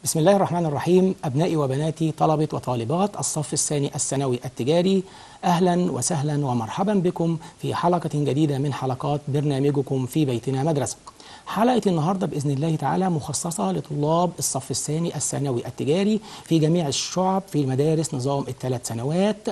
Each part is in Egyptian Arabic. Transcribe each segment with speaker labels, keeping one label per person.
Speaker 1: بسم الله الرحمن الرحيم أبنائي وبناتي طلبة وطالبات الصف الثاني الثانوي التجاري أهلا وسهلا ومرحبا بكم في حلقة جديدة من حلقات برنامجكم في بيتنا مدرسة حلقة النهاردة بإذن الله تعالى مخصصة لطلاب الصف الثاني الثانوي التجاري في جميع الشعب في مدارس نظام الثلاث سنوات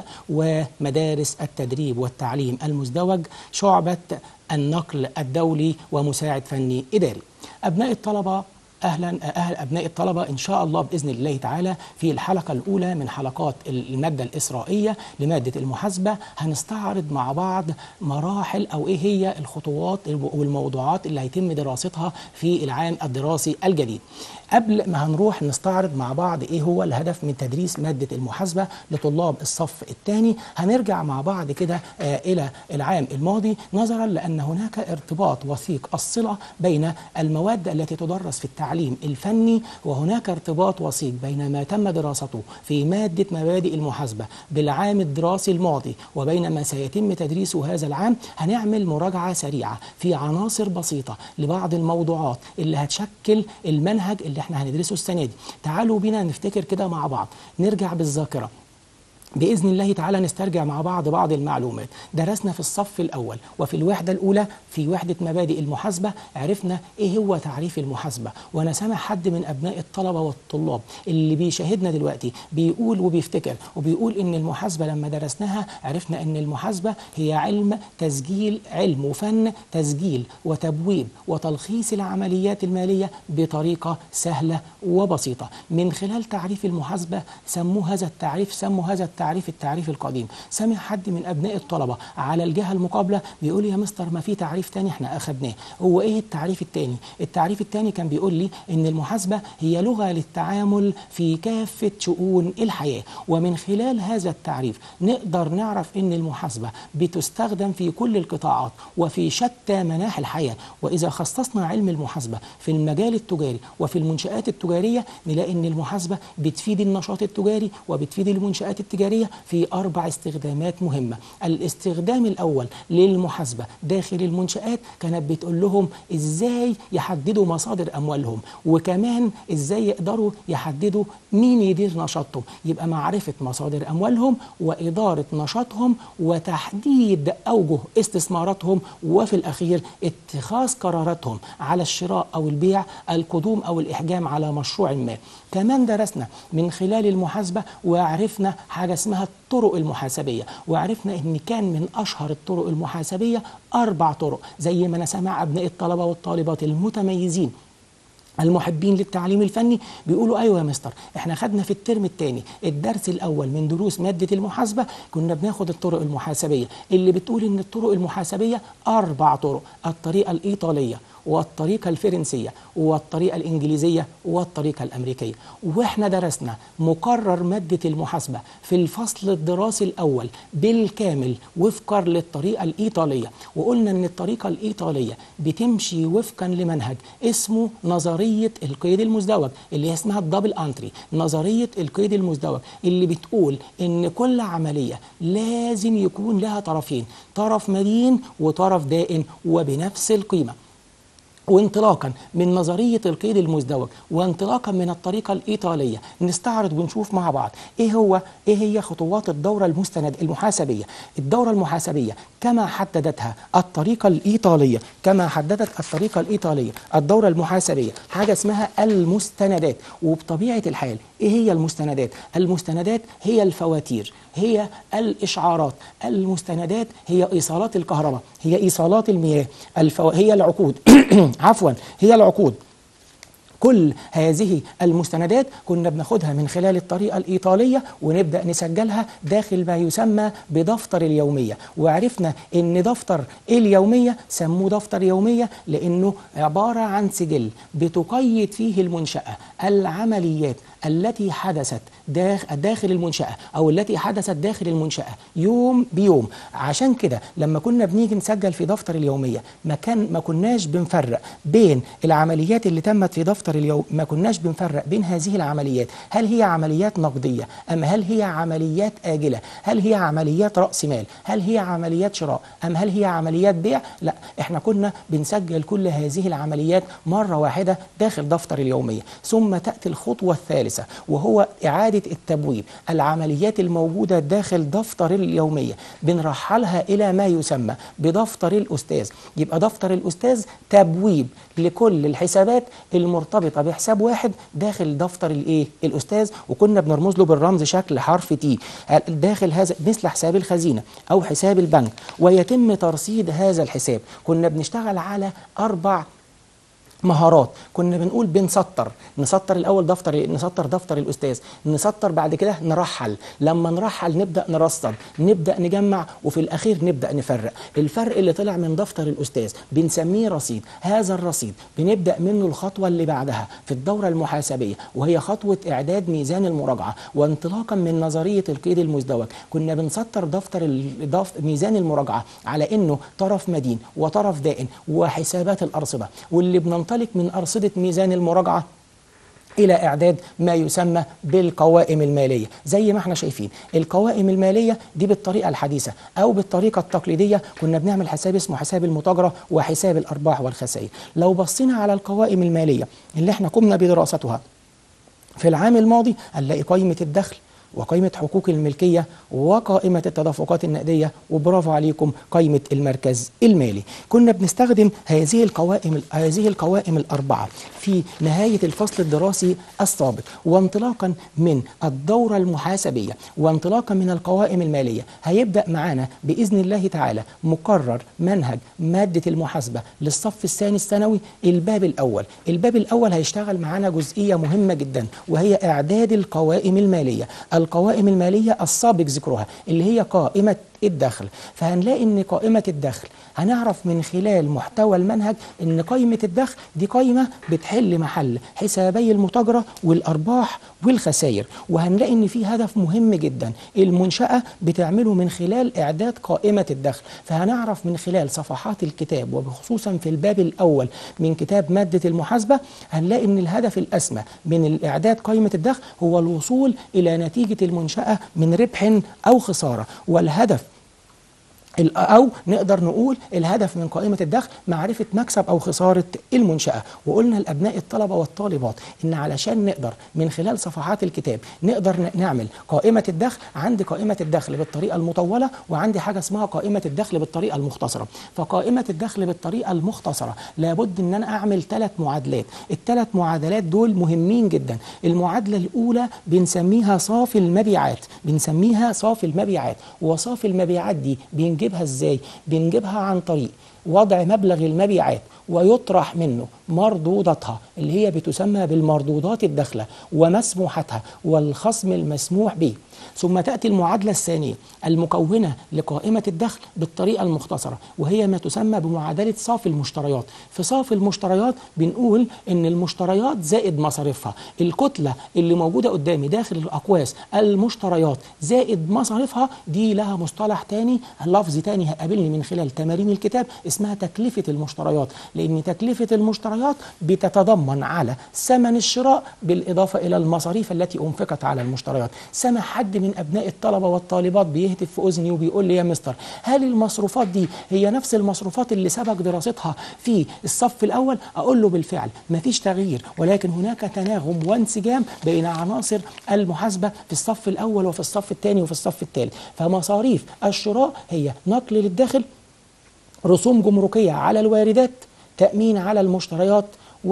Speaker 1: ومدارس التدريب والتعليم المزدوج شعبة النقل الدولي ومساعد فني إداري أبناء الطلبة اهلا اهل ابناء الطلبه ان شاء الله باذن الله تعالى في الحلقه الاولى من حلقات الماده الاسرائيه لماده المحاسبه هنستعرض مع بعض مراحل او ايه هي الخطوات والموضوعات اللي هيتم دراستها في العام الدراسي الجديد قبل ما هنروح نستعرض مع بعض ايه هو الهدف من تدريس ماده المحاسبه لطلاب الصف الثاني هنرجع مع بعض كده آه الى العام الماضي نظرا لان هناك ارتباط وثيق الصله بين المواد التي تدرس في التعليم الفني وهناك ارتباط وثيق بين ما تم دراسته في ماده مبادئ المحاسبه بالعام الدراسي الماضي وبين ما سيتم تدريسه هذا العام هنعمل مراجعه سريعه في عناصر بسيطه لبعض الموضوعات اللي هتشكل المنهج اللي احنا هندرسه السنه دي تعالوا بينا نفتكر كده مع بعض نرجع بالذاكره بإذن الله تعالى نسترجع مع بعض بعض المعلومات درسنا في الصف الأول وفي الوحدة الأولى في وحدة مبادئ المحاسبة عرفنا إيه هو تعريف المحاسبة وأنا سامع حد من أبناء الطلبة والطلاب اللي بيشاهدنا دلوقتي بيقول وبيفتكر وبيقول إن المحاسبة لما درسناها عرفنا إن المحاسبة هي علم تسجيل علم وفن تسجيل وتبويب وتلخيص العمليات المالية بطريقة سهلة وبسيطة من خلال تعريف المحاسبة سموا هذا التعريف سموا هذا التعريف التعريف التعريف القديم سمع حد من ابناء الطلبه على الجهه المقابله بيقول لي يا مستر ما في تعريف تاني احنا اخدناه هو ايه التعريف التاني التعريف التاني كان بيقول لي ان المحاسبه هي لغه للتعامل في كافه شؤون الحياه ومن خلال هذا التعريف نقدر نعرف ان المحاسبه بتستخدم في كل القطاعات وفي شتى مناحي الحياه واذا خصصنا علم المحاسبه في المجال التجاري وفي المنشات التجاريه نلاقي ان المحاسبه بتفيد النشاط التجاري وبتفيد المنشات التجاريه في أربع استخدامات مهمة الاستخدام الأول للمحاسبة داخل المنشآت كانت بتقول لهم إزاي يحددوا مصادر أموالهم وكمان إزاي يقدروا يحددوا مين يدير نشاطهم يبقى معرفة مصادر أموالهم وإدارة نشاطهم وتحديد أوجه استثماراتهم وفي الأخير اتخاذ قراراتهم على الشراء أو البيع القدوم أو الإحجام على مشروع ما كمان درسنا من خلال المحاسبة وعرفنا حاجة اسمها الطرق المحاسبية وعرفنا ان كان من اشهر الطرق المحاسبية اربع طرق زي ما انا سامع ابناء الطلبة والطالبات المتميزين المحبين للتعليم الفني بيقولوا ايوه يا مستر احنا خدنا في الترم الثاني الدرس الاول من دروس ماده المحاسبه كنا بناخد الطرق المحاسبيه اللي بتقول ان الطرق المحاسبيه اربع طرق الطريقه الايطاليه والطريقة الفرنسية والطريقة الإنجليزية والطريقة الأمريكية وإحنا درسنا مقرر مادة المحاسبة في الفصل الدراسي الأول بالكامل وفقا للطريقة الإيطالية وقلنا أن الطريقة الإيطالية بتمشي وفقا لمنهج اسمه نظرية القيد المزدوج اللي هي اسمها الدبل أنتري نظرية القيد المزدوج اللي بتقول أن كل عملية لازم يكون لها طرفين طرف مدين وطرف دائن وبنفس القيمة وانطلاقا من نظريه القيد المزدوج وانطلاقا من الطريقه الايطاليه نستعرض ونشوف مع بعض ايه هو ايه هي خطوات الدوره المستند المحاسبيه الدوره المحاسبيه كما حددتها الطريقه الايطاليه كما حددت الطريقه الايطاليه الدوره المحاسبيه حاجه اسمها المستندات وبطبيعه الحال ايه هي المستندات المستندات هي الفواتير هي الاشعارات المستندات هي ايصالات الكهرباء هي ايصالات المياه الفو... هي العقود عفوا هي العقود كل هذه المستندات كنا بناخدها من خلال الطريقة الإيطالية ونبدأ نسجلها داخل ما يسمى بدفتر اليومية وعرفنا أن دفتر اليومية سموه دفتر يومية لأنه عبارة عن سجل بتقيد فيه المنشأة العمليات التي حدثت داخل المنشأة أو التي حدثت داخل المنشأة يوم بيوم عشان كده لما كنا بنيجي نسجل في دفتر اليومية ما, كان ما كناش بنفرق بين العمليات اللي تمت في دفتر دفتر اليوم ما كناش بنفرق بين هذه العمليات هل هي عمليات نقدية أم هل هي عمليات آجلة هل هي عمليات رأس مال هل هي عمليات شراء أم هل هي عمليات بيع لا احنا كنا بنسجل كل هذه العمليات مرة واحدة داخل دفتر اليومية ثم تأتي الخطوة الثالثة وهو إعادة التبويب العمليات الموجودة داخل دفتر اليومية بنرحلها إلى ما يسمى بدفتر الأستاذ يبقى دفتر الأستاذ تبويب لكل الحسابات المرتبطة بحساب واحد داخل دفتر الإيه الأستاذ وكنا بنرمز له بالرمز شكل حرف تي داخل هذا مثل حساب الخزينة أو حساب البنك ويتم ترصيد هذا الحساب كنا بنشتغل على أربع مهارات كنا بنقول بنسطر نسطر الاول دفتر نسطر دفتر الاستاذ نسطر بعد كده نرحل لما نرحل نبدا نرصد نبدا نجمع وفي الاخير نبدا نفرق الفرق اللي طلع من دفتر الاستاذ بنسميه رصيد هذا الرصيد بنبدا منه الخطوه اللي بعدها في الدوره المحاسبيه وهي خطوه اعداد ميزان المراجعه وانطلاقا من نظريه القيد المزدوج كنا بنسطر دفتر الدف... ميزان المراجعه على انه طرف مدين وطرف دائن وحسابات الارصده واللي بننطلق من أرصدة ميزان المراجعة إلى إعداد ما يسمى بالقوائم المالية زي ما احنا شايفين القوائم المالية دي بالطريقة الحديثة أو بالطريقة التقليدية كنا بنعمل حساب اسمه حساب المتاجرة وحساب الأرباح والخسائر لو بصينا على القوائم المالية اللي احنا قمنا بدراستها في العام الماضي هنلاقي قائمة الدخل وقائمة حقوق الملكية وقائمة التدفقات النقدية وبرافو عليكم قائمة المركز المالي كنا بنستخدم هذه القوائم هذه القوائم الأربعة في نهاية الفصل الدراسي السابق وانطلاقا من الدورة المحاسبية وانطلاقا من القوائم المالية هيبدأ معانا بإذن الله تعالى مقرر منهج مادة المحاسبة للصف الثاني الثانوي الباب الأول الباب الأول هيشتغل معانا جزئية مهمة جدا وهي إعداد القوائم المالية القوائم المالية السابق ذكرها اللي هي قائمة الدخل فهنلاقي ان قائمة الدخل هنعرف من خلال محتوى المنهج ان قائمة الدخل دي قائمة بتحل محل حسابي المتاجرة والارباح والخسائر وهنلاقي ان في هدف مهم جدا المنشأة بتعمله من خلال اعداد قائمة الدخل فهنعرف من خلال صفحات الكتاب وبخصوصا في الباب الاول من كتاب مادة المحاسبة هنلاقي ان الهدف الاسمى من الاعداد قائمة الدخل هو الوصول الى نتيجة المنشأة من ربح او خسارة والهدف أو نقدر نقول الهدف من قائمة الدخل معرفة مكسب أو خسارة المنشأة وقلنا لأبناء الطلبة والطالبات إن علشان نقدر من خلال صفحات الكتاب نقدر نعمل قائمة الدخل عندي قائمة الدخل بالطريقة المطولة وعندي حاجة اسمها قائمة الدخل بالطريقة المختصرة فقائمة الدخل بالطريقة المختصرة لابد إن أنا أعمل ثلاث معادلات الثلاث معادلات دول مهمين جدا المعادلة الأولى بنسميها صافي المبيعات بنسميها صافي المبيعات وصافي المبيعات دي بنجي بنجيبها ازاي بنجيبها عن طريق وضع مبلغ المبيعات ويطرح منه مردوداتها اللي هي بتسمى بالمردودات الداخله ومسموحاتها والخصم المسموح به ثم تأتي المعادلة الثانية المكونة لقائمة الدخل بالطريقة المختصرة وهي ما تسمى بمعادلة صافي المشتريات في صافي المشتريات بنقول إن المشتريات زائد مصاريفها الكتلة اللي موجودة قدامي داخل الأقواس المشتريات زائد مصاريفها دي لها مصطلح تاني لفظ تاني هقابلني من خلال تمارين الكتاب اسمها تكلفة المشتريات لأن تكلفة المشتريات بتتضمن على ثمن الشراء بالإضافة إلى المصاريف التي أنفقت على المشتريات سمع حد من ابناء الطلبه والطالبات بيهتف في اذني وبيقول لي يا مستر هل المصروفات دي هي نفس المصروفات اللي سبق دراستها في الصف الاول اقول له بالفعل مفيش تغيير ولكن هناك تناغم وانسجام بين عناصر المحاسبه في الصف الاول وفي الصف الثاني وفي الصف الثالث فمصاريف الشراء هي نقل للداخل رسوم جمركيه على الواردات تامين على المشتريات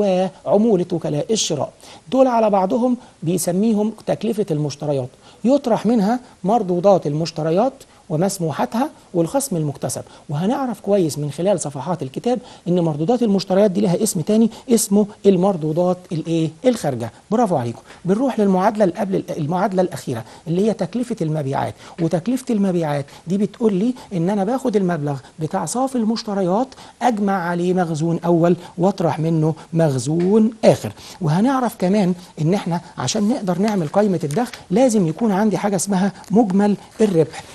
Speaker 1: وعمولة وكلاء الشراء دول على بعضهم بيسميهم تكلفة المشتريات يطرح منها مردودات المشتريات ومسموحاتها والخصم المكتسب وهنعرف كويس من خلال صفحات الكتاب ان مردودات المشتريات دي لها اسم تاني اسمه المردودات الايه الخارجه برافو عليكم بنروح للمعادله اللي قبل المعادله الاخيره اللي هي تكلفه المبيعات وتكلفه المبيعات دي بتقول لي ان انا باخد المبلغ بتاع صافي المشتريات اجمع عليه مخزون اول واطرح منه مخزون اخر وهنعرف كمان ان احنا عشان نقدر نعمل قائمه الدخل لازم يكون عندي حاجه اسمها مجمل الربح مجمل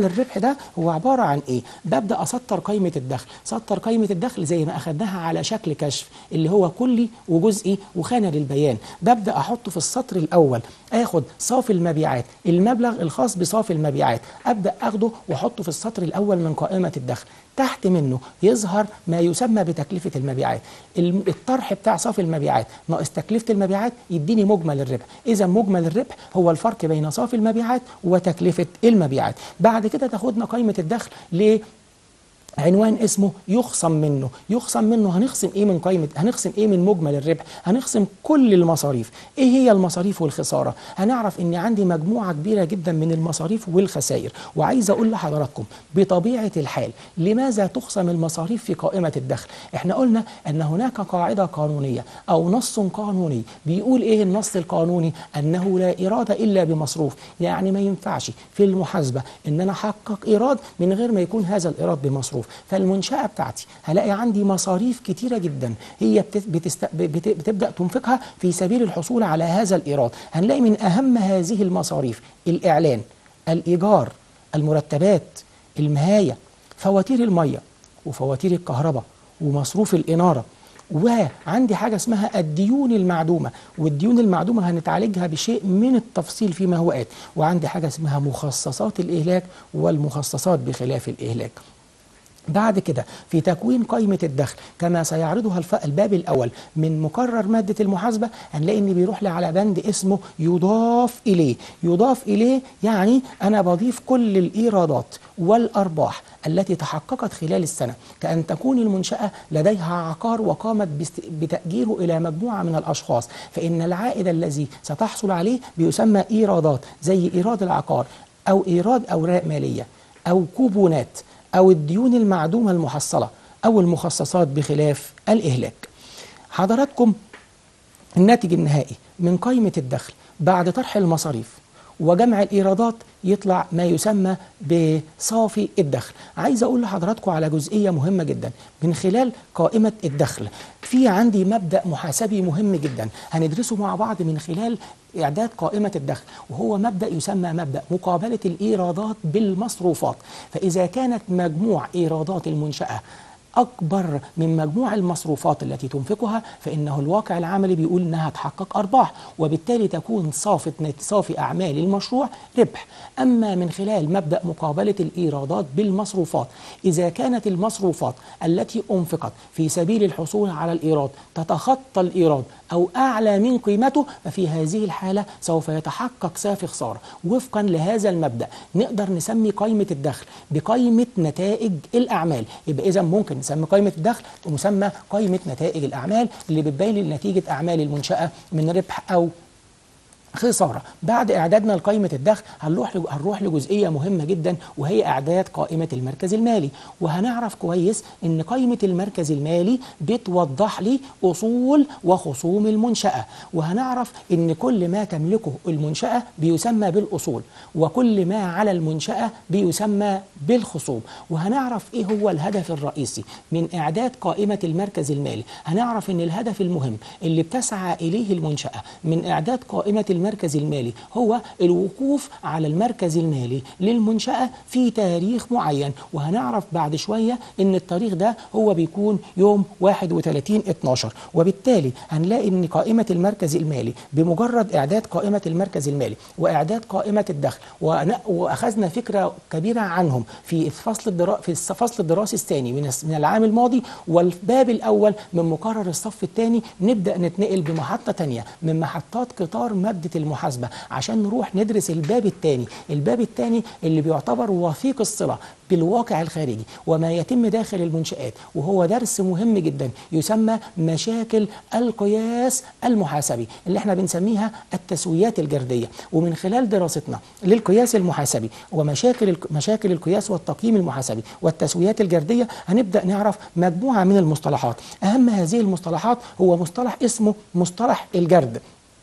Speaker 1: مجمل الربح ده هو عباره عن ايه ببدا اسطر قائمه الدخل سطر قائمه الدخل زي ما اخدناها على شكل كشف اللي هو كلي وجزئي وخانه للبيان ببدا احطه في السطر الاول اخد صافي المبيعات المبلغ الخاص بصافي المبيعات ابدا اخده واحطه في السطر الاول من قائمه الدخل تحت منه يظهر ما يسمى بتكلفة المبيعات الم- الطرح بتاع صافي المبيعات ناقص تكلفة المبيعات يديني مجمل الربح إذا مجمل الربح هو الفرق بين صافي المبيعات وتكلفة المبيعات بعد كده تاخدنا قائمة الدخل ل عنوان اسمه يخصم منه يخصم منه هنخصم ايه من قائمه هنخصم ايه من مجمل الربح هنخصم كل المصاريف ايه هي المصاريف والخساره هنعرف ان عندي مجموعه كبيره جدا من المصاريف والخسائر وعايز اقول لحضراتكم بطبيعه الحال لماذا تخصم المصاريف في قائمه الدخل احنا قلنا ان هناك قاعده قانونيه او نص قانوني بيقول ايه النص القانوني انه لا اراده الا بمصروف يعني ما ينفعش في المحاسبه ان انا احقق ايراد من غير ما يكون هذا الايراد بمصروف فالمنشاه بتاعتي هلاقي عندي مصاريف كتيره جدا هي بت- بتست... بت... بتبدا تنفقها في سبيل الحصول على هذا الايراد هنلاقي من اهم هذه المصاريف الاعلان الايجار المرتبات المهايه فواتير الميه وفواتير الكهرباء ومصروف الاناره وعندي حاجة اسمها الديون المعدومة والديون المعدومة هنتعالجها بشيء من التفصيل فيما هو آت وعندي حاجة اسمها مخصصات الإهلاك والمخصصات بخلاف الإهلاك بعد كده في تكوين قائمة الدخل كما سيعرضها الف- الباب الأول من مقرر مادة المحاسبة هنلاقي إن بيروح لي على بند اسمه يضاف إليه يضاف إليه يعني أنا بضيف كل الإيرادات والأرباح التي تحققت خلال السنة كأن تكون المنشأة لديها عقار وقامت بست- بتأجيره إلى مجموعة من الأشخاص فإن العائد الذي ستحصل عليه بيسمى إيرادات زي إيراد العقار أو إيراد أوراق مالية أو كوبونات أو الديون المعدومة المحصلة أو المخصصات بخلاف الإهلاك حضراتكم الناتج النهائي من قائمة الدخل بعد طرح المصاريف وجمع الإيرادات يطلع ما يسمى بصافي الدخل عايز أقول لحضراتكم على جزئية مهمة جدا من خلال قائمة الدخل في عندي مبدأ محاسبي مهم جدا هندرسه مع بعض من خلال إعداد قائمة الدخل وهو مبدأ يسمى مبدأ مقابلة الإيرادات بالمصروفات فإذا كانت مجموع إيرادات المنشأة أكبر من مجموع المصروفات التي تنفقها فإنه الواقع العملي بيقول إنها تحقق أرباح وبالتالي تكون صافي صافي أعمال المشروع ربح أما من خلال مبدأ مقابلة الإيرادات بالمصروفات إذا كانت المصروفات التي أنفقت في سبيل الحصول على الإيراد تتخطى الإيراد أو أعلى من قيمته ففي هذه الحالة سوف يتحقق سافي خسارة وفقا لهذا المبدأ نقدر نسمي قائمة الدخل بقائمة نتائج الأعمال يبقى إذا ممكن نسمي قائمة الدخل ومسمى قائمة نتائج الأعمال اللي بتبين لي نتيجة أعمال المنشأة من ربح أو خساره بعد اعدادنا لقائمه الدخل هنروح لج- هنروح لجزئيه مهمه جدا وهي اعداد قائمه المركز المالي وهنعرف كويس ان قائمه المركز المالي بتوضح لي اصول وخصوم المنشاه وهنعرف ان كل ما تملكه المنشاه بيسمى بالاصول وكل ما على المنشاه بيسمى بالخصوم وهنعرف ايه هو الهدف الرئيسي من اعداد قائمه المركز المالي هنعرف ان الهدف المهم اللي بتسعى اليه المنشاه من اعداد قائمه المركز المالي هو الوقوف على المركز المالي للمنشاه في تاريخ معين وهنعرف بعد شويه ان التاريخ ده هو بيكون يوم 31 12 وبالتالي هنلاقي ان قائمه المركز المالي بمجرد اعداد قائمه المركز المالي واعداد قائمه الدخل وأنا- واخذنا فكره كبيره عنهم في الفصل الدرا في الفصل الدراسي الثاني من الس- من العام الماضي والباب الاول من مقرر الصف الثاني نبدا نتنقل بمحطه ثانيه من محطات قطار ماده المحاسبه عشان نروح ندرس الباب الثاني الباب الثاني اللي بيعتبر وثيق الصله بالواقع الخارجي وما يتم داخل المنشآت وهو درس مهم جدا يسمى مشاكل القياس المحاسبي اللي احنا بنسميها التسويات الجردية ومن خلال دراستنا للقياس المحاسبي ومشاكل الك- مشاكل القياس والتقييم المحاسبي والتسويات الجردية هنبدأ نعرف مجموعة من المصطلحات أهم هذه المصطلحات هو مصطلح اسمه مصطلح الجرد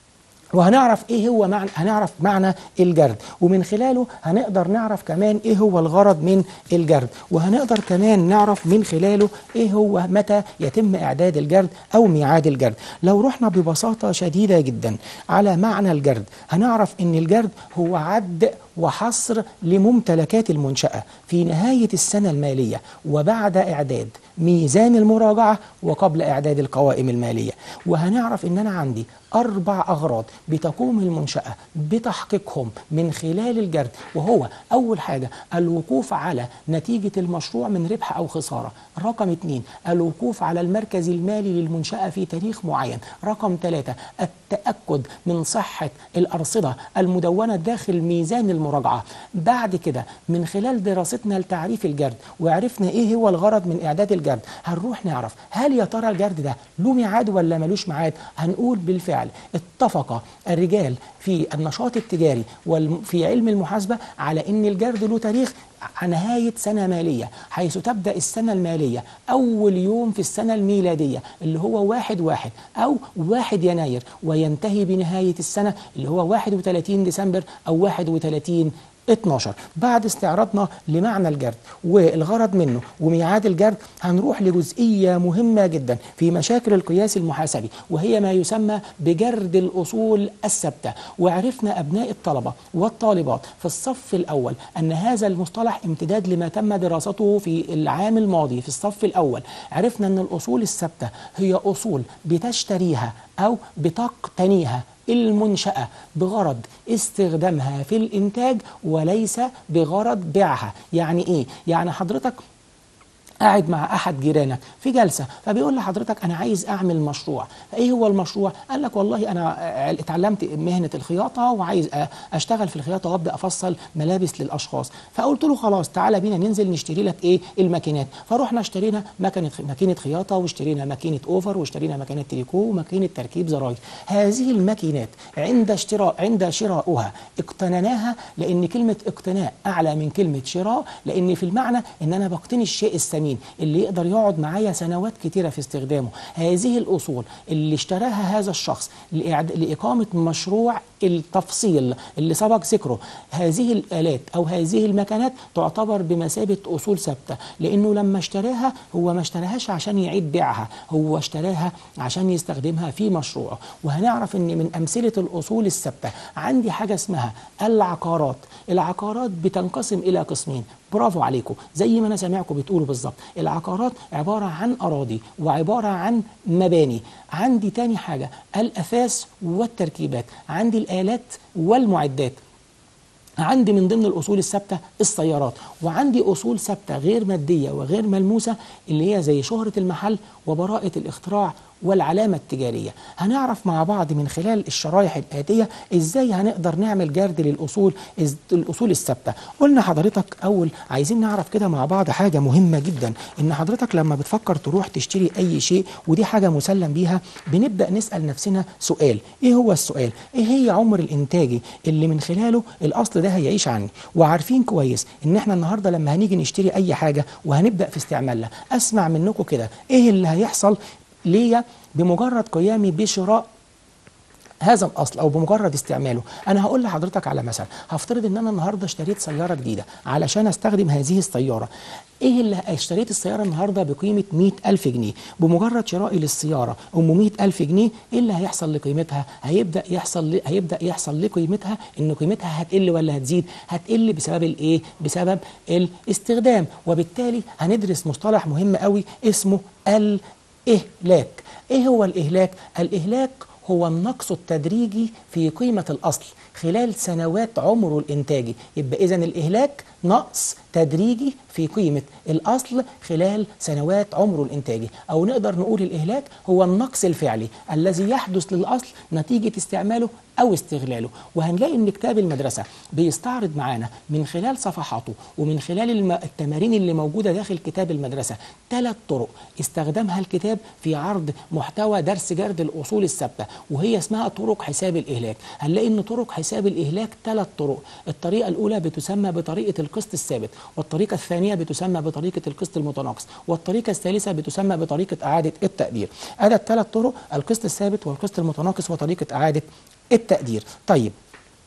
Speaker 1: وهنعرف ايه هو معنى هنعرف معنى الجرد ومن خلاله هنقدر نعرف كمان ايه هو الغرض من الجرد وهنقدر كمان نعرف من خلاله ايه هو متى يتم اعداد الجرد او ميعاد الجرد لو رحنا ببساطه شديده جدا على معنى الجرد هنعرف ان الجرد هو عد وحصر لممتلكات المنشأة في نهاية السنة المالية وبعد إعداد ميزان المراجعة وقبل إعداد القوائم المالية وهنعرف إن أنا عندي أربع أغراض بتقوم المنشأة بتحقيقهم من خلال الجرد وهو أول حاجة الوقوف على نتيجة المشروع من ربح أو خسارة رقم اثنين الوقوف على المركز المالي للمنشأة في تاريخ معين رقم ثلاثة التأكد من صحة الأرصدة المدونة داخل ميزان المراجعة بعد كده من خلال دراستنا لتعريف الجرد وعرفنا إيه هو الغرض من إعداد الجرد هنروح نعرف هل يا ترى الجرد ده له ميعاد ولا ملوش ميعاد هنقول بالفعل اتفق الرجال في النشاط التجاري وفي علم المحاسبة على أن الجرد له تاريخ نهاية سنة مالية حيث تبدأ السنة المالية أول يوم في السنة الميلادية اللي هو واحد واحد أو واحد يناير وينتهي بنهاية السنة اللي هو 31 ديسمبر أو 31 12 بعد استعراضنا لمعنى الجرد والغرض منه وميعاد الجرد هنروح لجزئية مهمة جدا في مشاكل القياس المحاسبي وهي ما يسمى بجرد الأصول الثابتة وعرفنا أبناء الطلبة والطالبات في الصف الأول أن هذا المصطلح امتداد لما تم دراسته في العام الماضي في الصف الأول عرفنا أن الأصول الثابتة هي أصول بتشتريها أو بتقتنيها المنشأة بغرض استخدامها في الإنتاج وليس بغرض بيعها يعني إيه؟ يعني حضرتك قاعد مع احد جيرانك في جلسه فبيقول لحضرتك انا عايز اعمل مشروع فايه هو المشروع قال لك والله انا اتعلمت مهنه الخياطه وعايز اشتغل في الخياطه وابدا افصل ملابس للاشخاص فقلت له خلاص تعالى بينا ننزل نشتري لك ايه الماكينات فرحنا اشترينا ماكينه ماكينه خياطه واشترينا ماكينه اوفر واشترينا ماكينه تريكو وماكينه تركيب زراير هذه الماكينات عند اشتراء عند شرائها اقتنيناها لان كلمه اقتناء اعلى من كلمه شراء لان في المعنى ان انا بقتني الشيء الثمين اللي يقدر يقعد معايا سنوات كتيرة في استخدامه هذه الأصول اللي اشتراها هذا الشخص لإقامة مشروع التفصيل اللي سبق ذكره هذه الآلات أو هذه المكانات تعتبر بمثابة أصول ثابتة لأنه لما اشتراها هو ما اشتراهاش عشان يعيد بيعها هو اشتراها عشان يستخدمها في مشروعه وهنعرف أن من أمثلة الأصول الثابتة عندي حاجة اسمها العقارات العقارات بتنقسم إلى قسمين برافو عليكم زي ما انا سامعكم بتقولوا بالظبط العقارات عباره عن اراضي وعباره عن مباني عندي تاني حاجه الاثاث والتركيبات عندي الالات والمعدات عندي من ضمن الاصول الثابته السيارات وعندي اصول ثابته غير ماديه وغير ملموسه اللي هي زي شهره المحل وبراءه الاختراع والعلامة التجارية هنعرف مع بعض من خلال الشرايح الآتية إزاي هنقدر نعمل جرد للأصول الأصول الثابتة قلنا حضرتك أول عايزين نعرف كده مع بعض حاجة مهمة جدا إن حضرتك لما بتفكر تروح تشتري أي شيء ودي حاجة مسلم بيها بنبدأ نسأل نفسنا سؤال إيه هو السؤال إيه هي عمر الإنتاجي اللي من خلاله الأصل ده هيعيش عني وعارفين كويس إن إحنا النهاردة لما هنيجي نشتري أي حاجة وهنبدأ في استعمالها أسمع منكم كده إيه اللي هيحصل ليا بمجرد قيامي بشراء هذا الاصل او بمجرد استعماله انا هقول لحضرتك على مثل هفترض ان انا النهارده اشتريت سياره جديده علشان استخدم هذه السياره ايه اللي اشتريت السياره النهارده بقيمه 100000 جنيه بمجرد شرائي للسياره ام 100000 جنيه ايه اللي هيحصل لقيمتها هيبدا يحصل ل... هيبدا يحصل لقيمتها ان قيمتها هتقل ولا هتزيد هتقل بسبب الايه بسبب الاستخدام وبالتالي هندرس مصطلح مهم قوي اسمه الإهلاك إيه هو الإهلاك؟ الإهلاك هو النقص التدريجي في قيمة الأصل خلال سنوات عمره الإنتاجي يبقى إذا الإهلاك نقص تدريجي في قيمة الأصل خلال سنوات عمره الإنتاجي أو نقدر نقول الإهلاك هو النقص الفعلي الذي يحدث للأصل نتيجة استعماله أو استغلاله وهنلاقي إن كتاب المدرسة بيستعرض معانا من خلال صفحاته ومن خلال الم... التمارين اللي موجودة داخل كتاب المدرسة ثلاث طرق استخدمها الكتاب في عرض محتوى درس جرد الأصول الثابتة وهي اسمها طرق حساب الإهلاك هنلاقي إن طرق حساب الإهلاك ثلاث طرق الطريقة الأولى بتسمى بطريقة القسط الثابت والطريقة الثانية بتسمى بطريقة القسط المتناقص والطريقة الثالثة بتسمى بطريقة إعادة التقدير هذا الثلاث طرق القسط الثابت والقسط المتناقص وطريقة إعادة التقدير طيب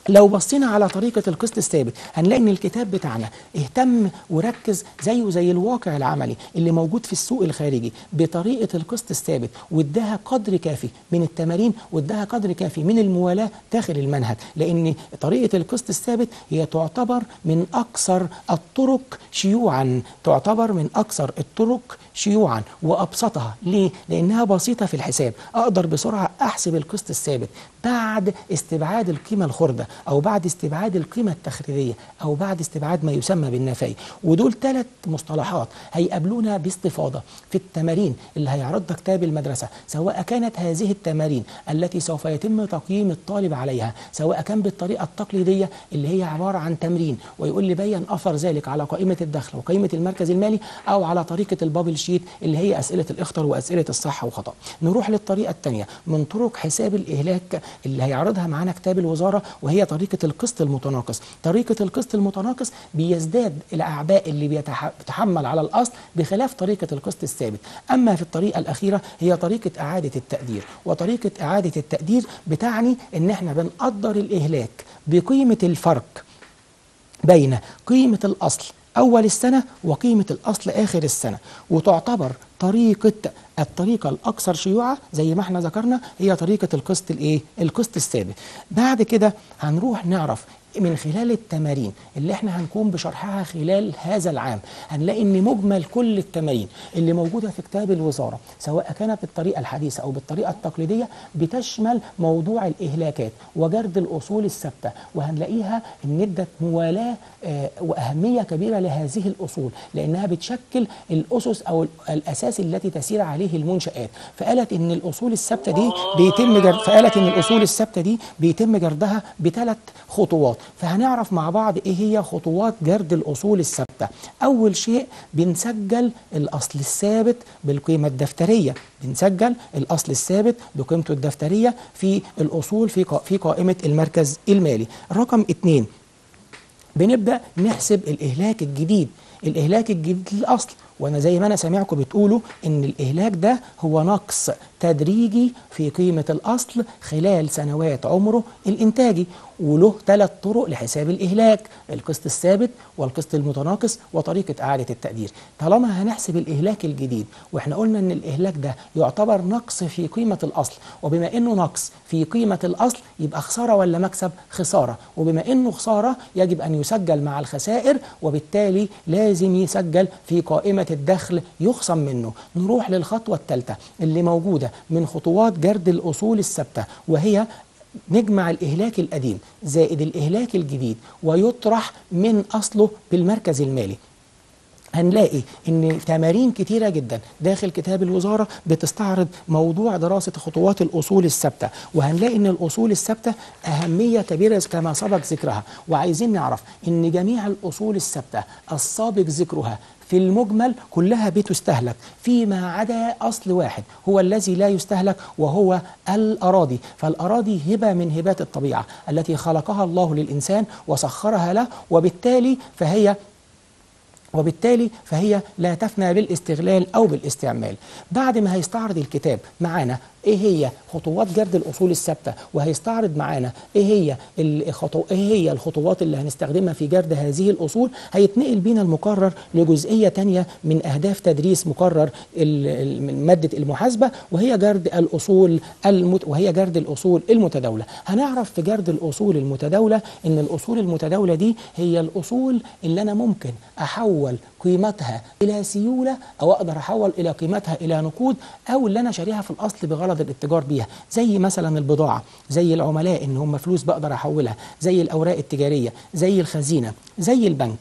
Speaker 1: لو بصينا على طريقة القسط الثابت هنلاقي ان الكتاب بتاعنا اهتم وركز زيه زي الواقع العملي اللي موجود في السوق الخارجي بطريقة القسط الثابت واداها قدر كافي من التمارين واداها قدر كافي من الموالاة داخل المنهج لان طريقة القسط الثابت هي تعتبر من اكثر الطرق شيوعا تعتبر من اكثر الطرق شيوعا وابسطها ليه؟ لانها بسيطة في الحساب اقدر بسرعة احسب القسط الثابت بعد استبعاد القيمة الخردة أو بعد استبعاد القيمة التخريجية أو بعد استبعاد ما يسمى بالنفاي ودول ثلاث مصطلحات هيقابلونا باستفاضة في التمارين اللي هيعرضها كتاب المدرسة سواء كانت هذه التمارين التي سوف يتم تقييم الطالب عليها سواء كان بالطريقة التقليدية اللي هي عبارة عن تمرين ويقول لي بين أثر ذلك على قائمة الدخل وقائمة المركز المالي أو على طريقة البابل شيت اللي هي أسئلة الإخطر وأسئلة الصح وخطأ نروح للطريقة الثانية من طرق حساب الإهلاك اللي هيعرضها معانا كتاب الوزارة وهي طريقة القسط المتناقص طريقة القسط المتناقص بيزداد الأعباء اللي بيتحمل على الأصل بخلاف طريقة القسط الثابت أما في الطريقة الأخيرة هي طريقة إعادة التقدير وطريقة إعادة التقدير بتعني إن إحنا بنقدر الإهلاك بقيمة الفرق بين قيمة الأصل أول السنة وقيمة الأصل آخر السنة وتعتبر طريقة الطريقة الأكثر شيوعا زي ما احنا ذكرنا هي طريقة القسط الإيه؟ القسط الثابت. بعد كده هنروح نعرف من خلال التمارين اللي احنا هنكون بشرحها خلال هذا العام هنلاقي ان مجمل كل التمارين اللي موجوده في كتاب الوزاره سواء كانت بالطريقه الحديثه او بالطريقه التقليديه بتشمل موضوع الاهلاكات وجرد الاصول الثابته وهنلاقيها ان ادت موالاه آه واهميه كبيره لهذه الاصول لانها بتشكل الاسس او الاساس التي تسير عليه المنشات فقالت ان الاصول الثابته دي بيتم جرد فقالت ان الاصول الثابته دي بيتم جردها بثلاث خطوات فهنعرف مع بعض ايه هي خطوات جرد الاصول الثابته اول شيء بنسجل الاصل الثابت بالقيمه الدفتريه بنسجل الاصل الثابت بقيمته الدفتريه في الاصول في في قائمه المركز المالي رقم اتنين بنبدا نحسب الاهلاك الجديد الاهلاك الجديد للاصل وانا زي ما انا سامعكم بتقولوا ان الاهلاك ده هو نقص تدريجي في قيمه الاصل خلال سنوات عمره الانتاجي وله ثلاث طرق لحساب الاهلاك القسط الثابت والقسط المتناقص وطريقه اعاده التقدير طالما هنحسب الاهلاك الجديد واحنا قلنا ان الاهلاك ده يعتبر نقص في قيمه الاصل وبما انه نقص في قيمه الاصل يبقى خساره ولا مكسب خساره وبما انه خساره يجب ان يسجل مع الخسائر وبالتالي لازم يسجل في قائمه الدخل يخصم منه نروح للخطوه الثالثه اللي موجوده من خطوات جرد الاصول الثابته وهي نجمع الإهلاك القديم زائد الإهلاك الجديد ويطرح من أصله بالمركز المالي هنلاقي ان تمارين كتيره جدا داخل كتاب الوزاره بتستعرض موضوع دراسه خطوات الاصول الثابته وهنلاقي ان الاصول الثابته اهميه كبيره كما سبق ذكرها وعايزين نعرف ان جميع الاصول الثابته السابق ذكرها في المجمل كلها بتستهلك فيما عدا أصل واحد هو الذي لا يستهلك وهو الأراضي فالأراضي هبة من هبات الطبيعة التي خلقها الله للإنسان وسخرها له وبالتالي فهي وبالتالي فهي لا تفنى بالاستغلال او بالاستعمال بعد ما هيستعرض الكتاب معانا ايه هي خطوات جرد الاصول الثابته وهيستعرض معانا ايه هي الخطو... ايه هي الخطوات اللي هنستخدمها في جرد هذه الاصول هيتنقل بينا المقرر لجزئيه تانية من اهداف تدريس مقرر ال... من ماده المحاسبه وهي جرد الاصول المت... وهي جرد الاصول المتداوله هنعرف في جرد الاصول المتداوله ان الاصول المتداوله دي هي الاصول اللي انا ممكن احول قيمتها الى سيوله او اقدر احول الى قيمتها الى نقود او اللي انا شاريها في الاصل بغرض الاتجار بيها زي مثلا البضاعه زي العملاء ان هم فلوس بقدر احولها زي الاوراق التجاريه زي الخزينه زي البنك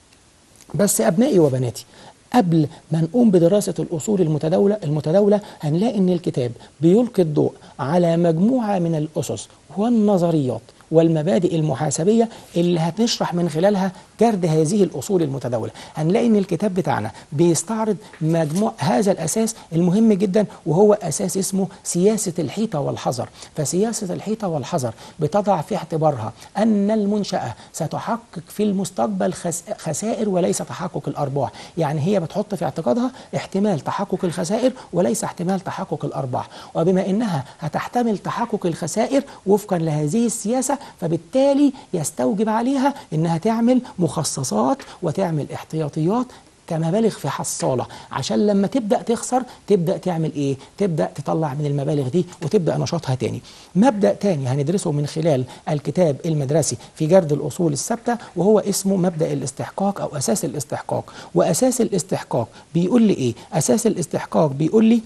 Speaker 1: بس ابنائي وبناتي قبل ما نقوم بدراسة الأصول المتداولة المتداولة هنلاقي إن الكتاب بيلقي الضوء على مجموعة من الأسس والنظريات والمبادئ المحاسبية اللي هتشرح من خلالها جرد هذه الأصول المتداولة هنلاقي أن الكتاب بتاعنا بيستعرض مجموع هذا الأساس المهم جدا وهو أساس اسمه سياسة الحيطة والحذر فسياسة الحيطة والحذر بتضع في اعتبارها أن المنشأة ستحقق في المستقبل خسائر وليس تحقق الأرباح يعني هي بتحط في اعتقادها احتمال تحقق الخسائر وليس احتمال تحقق الأرباح وبما أنها هتحتمل تحقق الخسائر وفقا لهذه السياسة كويسه فبالتالي يستوجب عليها انها تعمل مخصصات وتعمل احتياطيات كمبالغ في حصاله عشان لما تبدا تخسر تبدا تعمل ايه تبدا تطلع من المبالغ دي وتبدا نشاطها تاني مبدا تاني هندرسه من خلال الكتاب المدرسي في جرد الاصول الثابته وهو اسمه مبدا الاستحقاق او اساس الاستحقاق واساس الاستحقاق بيقول لي ايه اساس الاستحقاق بيقول لي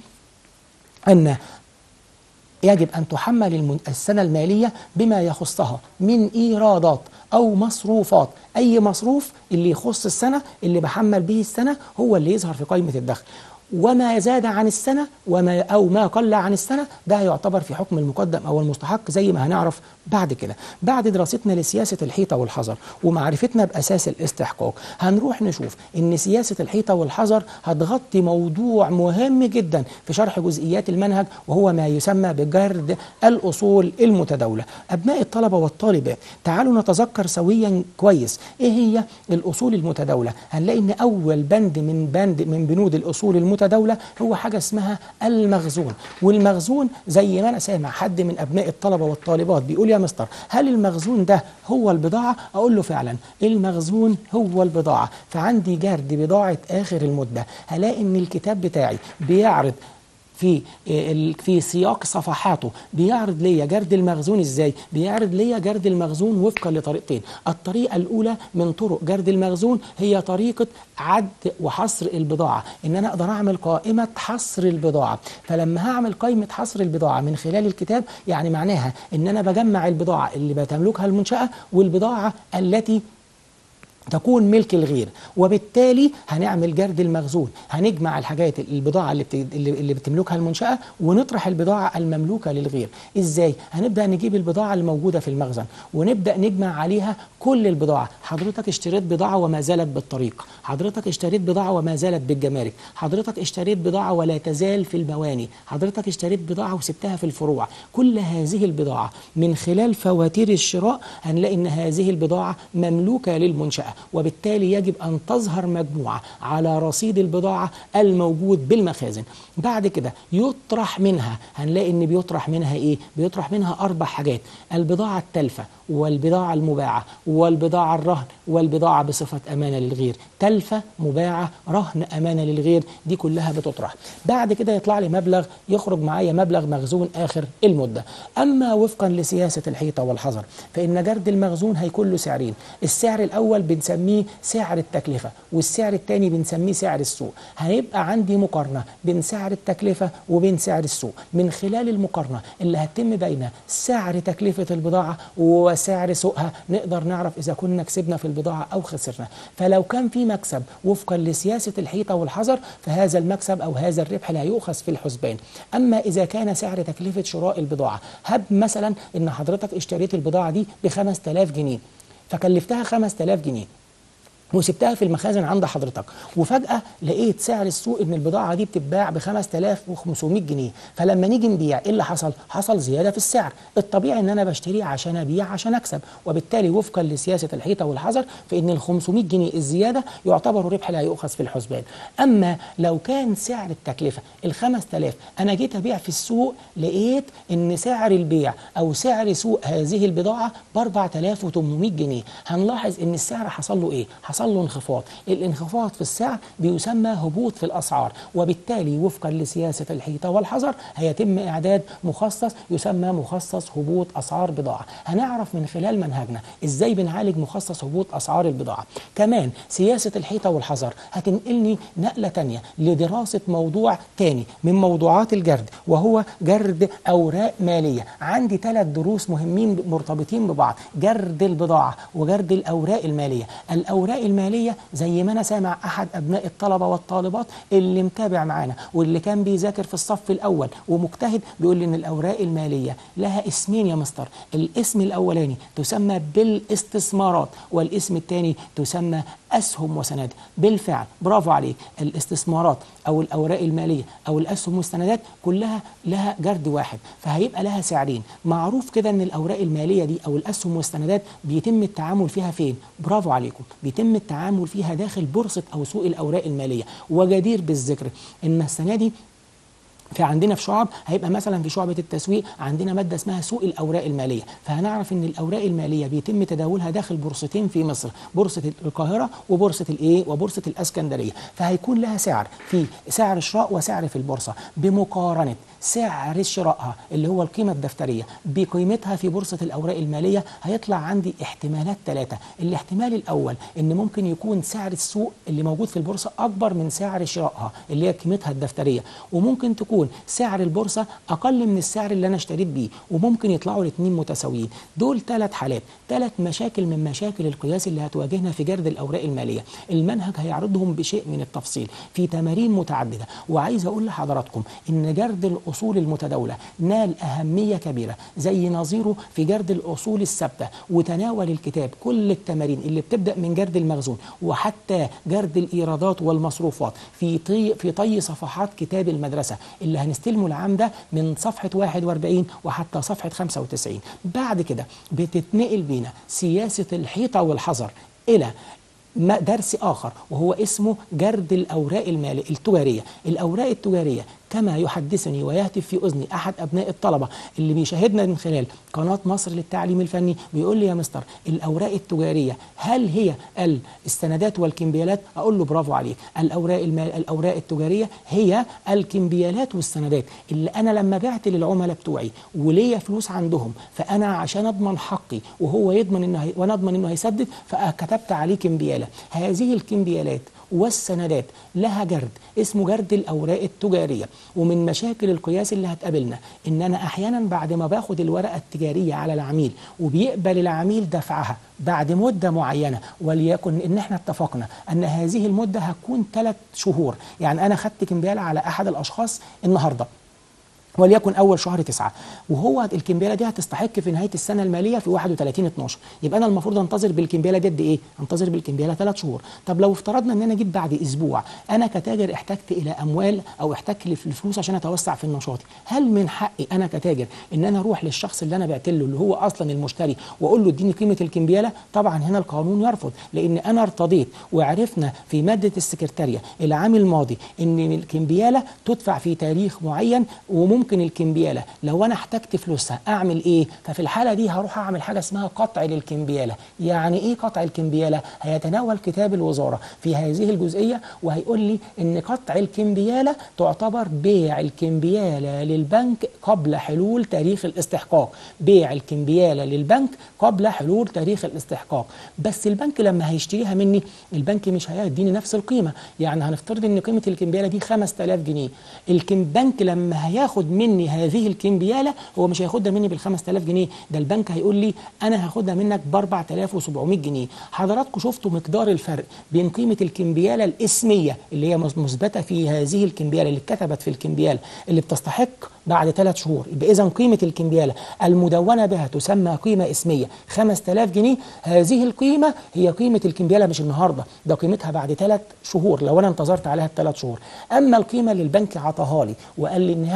Speaker 1: ان يجب أن تحمل الم- السنة المالية بما يخصها من إيرادات أو مصروفات أي مصروف اللي يخص السنة اللي بحمل به السنة هو اللي يظهر في قائمة الدخل وما زاد عن السنة وما أو ما قل عن السنة ده يعتبر في حكم المقدم أو المستحق زي ما هنعرف بعد كده بعد دراستنا لسياسة الحيطة والحذر ومعرفتنا بأساس الاستحقاق هنروح نشوف إن سياسة الحيطة والحذر هتغطي موضوع مهم جدا في شرح جزئيات المنهج وهو ما يسمى بجرد الأصول المتداولة أبناء الطلبة والطالبات تعالوا نتذكر سويا كويس إيه هي الأصول المتداولة هنلاقي إن أول بند من بند من بنود الأصول المتداولة هو حاجة اسمها المخزون والمخزون زي ما أنا سامع حد من أبناء الطلبة والطالبات بيقول يا مستر هل المخزون ده هو البضاعة أقول له فعلا المخزون هو البضاعة فعندي جرد بضاعة آخر المدة هلاقي إن الكتاب بتاعي بيعرض في ال- في سياق صفحاته بيعرض ليا جرد المخزون ازاي بيعرض ليا جرد المخزون وفقا لطريقتين الطريقه الاولى من طرق جرد المخزون هي طريقه عد وحصر البضاعه ان انا اقدر اعمل قائمه حصر البضاعه فلما هعمل قائمه حصر البضاعه من خلال الكتاب يعني معناها ان انا بجمع البضاعه اللي بتملكها المنشاه والبضاعه التي تكون ملك الغير وبالتالي هنعمل جرد المخزون هنجمع الحاجات البضاعة اللي, بت... اللي اللي بتملكها المنشأة ونطرح البضاعة المملوكة للغير ازاي هنبدأ نجيب البضاعة الموجودة في المخزن ونبدأ نجمع عليها كل البضاعة حضرتك اشتريت بضاعة وما زالت بالطريق حضرتك اشتريت بضاعة وما زالت بالجمارك حضرتك اشتريت بضاعة ولا تزال في المواني حضرتك اشتريت بضاعة وسبتها في الفروع كل هذه البضاعة من خلال فواتير الشراء هنلاقي ان هذه البضاعة مملوكة للمنشأة وبالتالي يجب أن تظهر مجموعة على رصيد البضاعة الموجود بالمخازن بعد كده يطرح منها هنلاقي ان بيطرح منها ايه بيطرح منها اربع حاجات البضاعة التلفة والبضاعة المباعة والبضاعة الرهن والبضاعة بصفة أمانة للغير تلفة مباعة رهن أمانة للغير دي كلها بتطرح بعد كده يطلع لي مبلغ يخرج معايا مبلغ مخزون آخر المدة أما وفقا لسياسة الحيطة والحذر فإن جرد المخزون هيكون له سعرين السعر الأول بنسميه سعر التكلفة والسعر الثاني بنسميه سعر السوق هيبقى عندي مقارنة بين سعر التكلفة وبين سعر السوق من خلال المقارنة اللي هتتم بين سعر تكلفة البضاعة وسعر سوقها نقدر نعرف إذا كنا كسبنا في البضاعة أو خسرنا فلو كان في مكسب وفقا لسياسة الحيطة والحذر فهذا المكسب أو هذا الربح لا يؤخذ في الحسبان أما إذا كان سعر تكلفة شراء البضاعة هب مثلا إن حضرتك اشتريت البضاعة دي ب 5000 جنيه فكلفتها 5000 جنيه وسبتها في المخازن عند حضرتك وفجأة لقيت سعر السوق ان البضاعة دي بتتباع ب 5500 جنيه فلما نيجي نبيع ايه اللي حصل؟ حصل زيادة في السعر الطبيعي ان انا بشتري عشان ابيع عشان اكسب وبالتالي وفقا لسياسة الحيطة والحذر فان ال 500 جنيه الزيادة يعتبر ربح لا يؤخذ في الحسبان اما لو كان سعر التكلفة ال 5000 انا جيت ابيع في السوق لقيت ان سعر البيع او سعر سوق هذه البضاعة ب 4800 جنيه هنلاحظ ان السعر حصل له ايه؟ حصل له انخفاض الانخفاض في السعر بيسمى هبوط في الاسعار وبالتالي وفقا لسياسه الحيطه والحذر هيتم اعداد مخصص يسمى مخصص هبوط اسعار بضاعه هنعرف من خلال منهجنا ازاي بنعالج مخصص هبوط اسعار البضاعه كمان سياسه الحيطه والحذر هتنقلني نقله تانية لدراسه موضوع تاني من موضوعات الجرد وهو جرد اوراق ماليه عندي ثلاث دروس مهمين مرتبطين ببعض جرد البضاعه وجرد الاوراق الماليه الاوراق الماليه زي ما انا سامع احد ابناء الطلبه والطالبات اللي متابع معانا واللي كان بيذاكر في الصف الاول ومجتهد بيقول لي ان الاوراق الماليه لها اسمين يا مستر الاسم الاولاني تسمى بالاستثمارات والاسم الثاني تسمى اسهم وسنوات بالفعل برافو عليك الاستثمارات او الاوراق الماليه او الاسهم والسندات كلها لها جرد واحد فهيبقى لها سعرين معروف كده ان الاوراق الماليه دي او الاسهم والسندات بيتم التعامل فيها فين برافو عليكم بيتم التعامل فيها داخل بورصه او سوق الاوراق الماليه وجدير بالذكر ان السنه دي في عندنا في شعب هيبقى مثلا في شعبة التسويق عندنا مادة اسمها سوق الأوراق المالية فهنعرف ان الأوراق المالية بيتم تداولها داخل بورصتين في مصر بورصة القاهرة وبورصة الايه وبورصة الاسكندرية فهيكون لها سعر في سعر شراء وسعر في البورصة بمقارنة سعر شرائها اللي هو القيمة الدفترية بقيمتها في بورصة الأوراق المالية هيطلع عندي احتمالات ثلاثة الاحتمال الأول إن ممكن يكون سعر السوق اللي موجود في البورصة أكبر من سعر شرائها اللي هي قيمتها الدفترية وممكن تكون سعر البورصة أقل من السعر اللي أنا اشتريت بيه وممكن يطلعوا الاثنين متساويين دول ثلاث حالات ثلاث مشاكل من مشاكل القياس اللي هتواجهنا في جرد الأوراق المالية المنهج هيعرضهم بشيء من التفصيل في تمارين متعددة وعايز أقول لحضراتكم إن جرد الأصول المتداولة نال أهمية كبيرة زي نظيره في جرد الأصول الثابتة وتناول الكتاب كل التمارين اللي بتبدأ من جرد المخزون وحتى جرد الإيرادات والمصروفات في طي في طي صفحات كتاب المدرسة اللي هنستلمه العام ده من صفحة 41 وحتى صفحة 95 بعد كده بتتنقل بينا سياسة الحيطة والحذر إلى ما- درس آخر وهو اسمه جرد الأوراق المالية التجارية الأوراق التجارية كما يحدثني ويهتف في أذني أحد أبناء الطلبة اللي بيشاهدنا من خلال قناة مصر للتعليم الفني بيقول لي يا مستر الأوراق التجارية هل هي السندات والكمبيالات أقول له برافو عليك الأوراق المال الأوراق التجارية هي الكمبيالات والسندات اللي أنا لما بعت للعملاء بتوعي وليا فلوس عندهم فأنا عشان أضمن حقي وهو يضمن إنه هي وأنا أضمن إنه هيسدد فكتبت عليه كمبيالة هذه الكمبيالات والسندات لها جرد اسمه جرد الاوراق التجاريه ومن مشاكل القياس اللي هتقابلنا ان انا احيانا بعد ما باخد الورقه التجاريه على العميل وبيقبل العميل دفعها بعد مده معينه وليكن ان احنا اتفقنا ان هذه المده هتكون ثلاث شهور يعني انا خدت كمبياله على احد الاشخاص النهارده وليكن اول شهر تسعة وهو الكمبياله دي هتستحق في نهايه السنه الماليه في 31 12 يبقى انا المفروض انتظر بالكمبياله دي قد ايه انتظر بالكمبياله ثلاث شهور طب لو افترضنا ان انا جيت بعد اسبوع انا كتاجر احتجت الى اموال او احتجت لفلوس عشان اتوسع في النشاط هل من حقي انا كتاجر ان انا اروح للشخص اللي انا بعت له اللي هو اصلا المشتري واقول له اديني قيمه الكمبياله طبعا هنا القانون يرفض لان انا ارتضيت وعرفنا في ماده السكرتاريه العام الماضي ان الكمبياله تدفع في تاريخ معين وممكن الكمبياله لو انا احتجت فلوسها اعمل ايه ففي الحاله دي هروح اعمل حاجه اسمها قطع للكمبياله يعني ايه قطع الكمبياله هيتناول كتاب الوزاره في هذه الجزئيه وهيقول لي ان قطع الكمبياله تعتبر بيع الكمبياله للبنك قبل حلول تاريخ الاستحقاق بيع الكمبياله للبنك قبل حلول تاريخ الاستحقاق بس البنك لما هيشتريها مني البنك مش هيديني نفس القيمه يعني هنفترض ان قيمه الكمبياله دي 5000 جنيه البنك لما هياخد مني هذه الكمبياله هو مش هياخدها مني بال 5000 جنيه ده البنك هيقول لي انا هاخدها منك ب 4700 جنيه حضراتكم شفتوا مقدار الفرق بين قيمه الكمبياله الاسميه اللي هي مثبته في هذه الكمبياله اللي اتكتبت في الكمبياله اللي بتستحق بعد ثلاث شهور يبقى اذا قيمه الكمبياله المدونه بها تسمى قيمه اسميه 5000 جنيه هذه القيمه هي قيمه الكمبياله مش النهارده ده قيمتها بعد ثلاث شهور لو انا انتظرت عليها الثلاث شهور اما القيمه اللي البنك عطاها لي وقال لي ان هي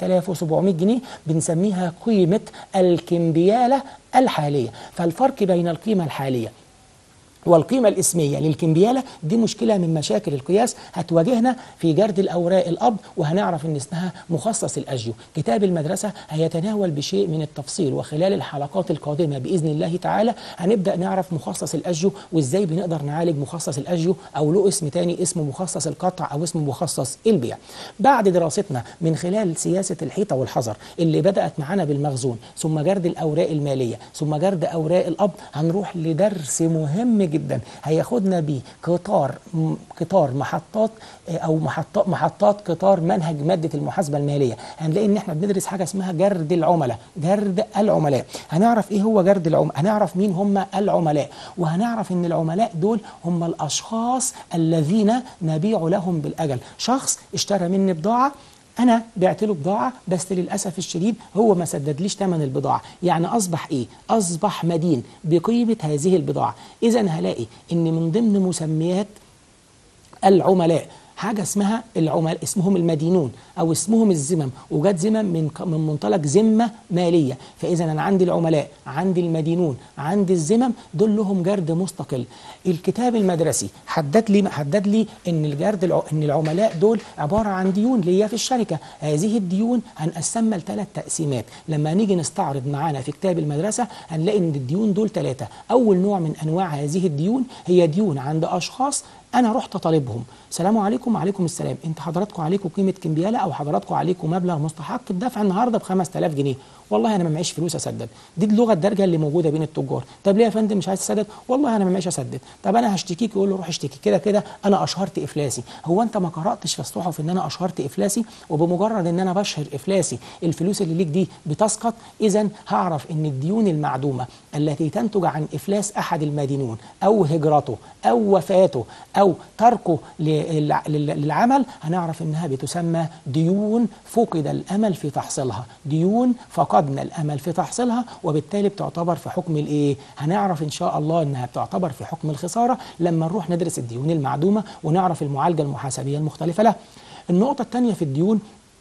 Speaker 1: 4700 جنيه بنسميها قيمه الكمبياله الحاليه فالفرق بين القيمه الحاليه والقيمة الاسمية للكمبيالة دي مشكلة من مشاكل القياس هتواجهنا في جرد الأوراق الأب وهنعرف إن اسمها مخصص الأجيو كتاب المدرسة هيتناول بشيء من التفصيل وخلال الحلقات القادمة بإذن الله تعالى هنبدأ نعرف مخصص الأجيو وإزاي بنقدر نعالج مخصص الأجيو أو له اسم تاني اسمه مخصص القطع أو اسمه مخصص البيع بعد دراستنا من خلال سياسة الحيطة والحذر اللي بدأت معانا بالمخزون ثم جرد الأوراق المالية ثم جرد أوراق الأب هنروح لدرس مهم جدا هياخدنا بيه قطار م- قطار محطات آه، او محطات محطات قطار منهج ماده المحاسبه الماليه هنلاقي ان احنا بندرس حاجه اسمها جرد العملاء جرد العملاء هنعرف ايه هو جرد العملاء هنعرف مين هم العملاء وهنعرف ان العملاء دول هم الاشخاص الذين نبيع لهم بالاجل شخص اشترى مني بضاعه انا بعت له بضاعه بس للاسف الشديد هو ما سددليش ثمن البضاعه يعني اصبح ايه اصبح مدين بقيمه هذه البضاعه اذا هلاقي ان من ضمن مسميات العملاء حاجه اسمها العمال اسمهم المدينون او اسمهم الذمم وجت ذمم من من منطلق ذمه ماليه فاذا انا عندي العملاء عندي المدينون عندي الذمم دول لهم جرد مستقل الكتاب المدرسي حدد لي حدد لي ان الجرد الع... ان العملاء دول عباره عن ديون ليا في الشركه هذه الديون هنقسمها لثلاث تقسيمات لما نيجي نستعرض معانا في كتاب المدرسه هنلاقي ان الديون دول ثلاثه اول نوع من انواع هذه الديون هي ديون عند اشخاص انا رحت طالبهم سلام عليكم وعليكم السلام انت حضراتكم عليكم قيمه كمبياله او حضراتكم عليكم مبلغ مستحق الدفع النهارده ب 5000 جنيه والله انا ما معيش فلوس اسدد دي اللغه الدارجه اللي موجوده بين التجار طب ليه يا فندم مش عايز تسدد والله انا ما معيش اسدد طب انا هشتكيك يقول له روح اشتكي كده كده انا اشهرت افلاسي هو انت ما قراتش في الصحف ان انا اشهرت افلاسي وبمجرد ان انا بشهر افلاسي الفلوس اللي ليك دي بتسقط اذا هعرف ان الديون المعدومه التي تنتج عن افلاس احد المدينون او هجرته او وفاته او تركه للعمل هنعرف انها بتسمى ديون فقد الامل في تحصيلها ديون فقدنا الامل في تحصيلها وبالتالي بتعتبر في حكم الايه هنعرف ان شاء الله انها بتعتبر في حكم الخساره لما نروح ندرس الديون المعدومه ونعرف المعالجه المحاسبيه المختلفه لها النقطه الثانيه في الديون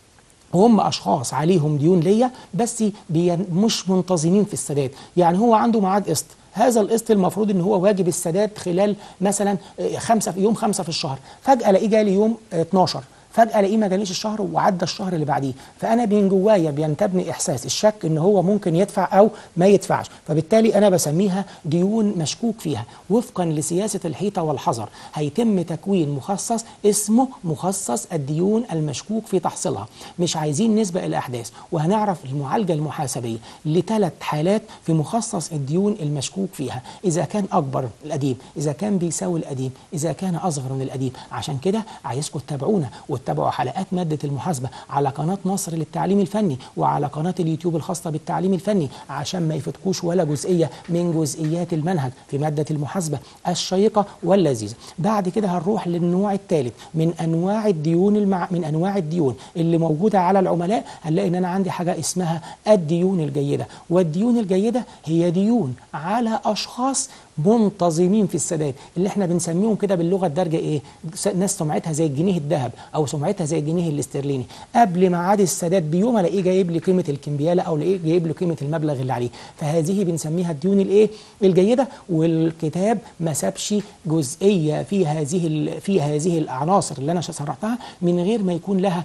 Speaker 1: هم اشخاص عليهم ديون ليا بس مش منتظمين في السداد يعني هو عنده ميعاد قسط هذا القسط المفروض ان هو واجب السداد خلال مثلا خمسة يوم خمسة في الشهر فجأة الاقيه جالي يوم 12 فجأة الاقيه ما جاليش الشهر وعدى الشهر اللي بعديه فأنا من جوايا بينتابني إحساس الشك إن هو ممكن يدفع أو ما يدفعش فبالتالي أنا بسميها ديون مشكوك فيها وفقا لسياسة الحيطة والحذر هيتم تكوين مخصص اسمه مخصص الديون المشكوك في تحصيلها مش عايزين نسبق الأحداث وهنعرف المعالجة المحاسبية لثلاث حالات في مخصص الديون المشكوك فيها إذا كان أكبر القديم إذا كان بيساوي القديم إذا كان أصغر من القديم عشان كده عايزكم تتابعونا وتتابعوا حلقات مادة المحاسبة على قناة مصر للتعليم الفني وعلى قناة اليوتيوب الخاصة بالتعليم الفني عشان ما يفوتكوش ولا جزئية من جزئيات المنهج في مادة المحاسبة الشيقة واللذيذة بعد كده هنروح للنوع الثالث من أنواع الديون المع... من أنواع الديون اللي موجودة على العملاء هنلاقي إن أنا عندي حاجة اسمها الديون الجيدة والديون الجيدة هي ديون على أشخاص منتظمين في السداد اللي احنا بنسميهم كده باللغه الدارجه ايه ناس سمعتها زي الجنيه الذهب او سمعتها زي الجنيه الاسترليني قبل ميعاد السداد بيوم الاقيه جايب لي قيمه الكمبياله او الاقيه جايب لي قيمه المبلغ اللي عليه فهذه بنسميها الديون الايه الجيده والكتاب ما سابش جزئيه في هذه في هذه العناصر اللي انا شرحتها من غير ما يكون لها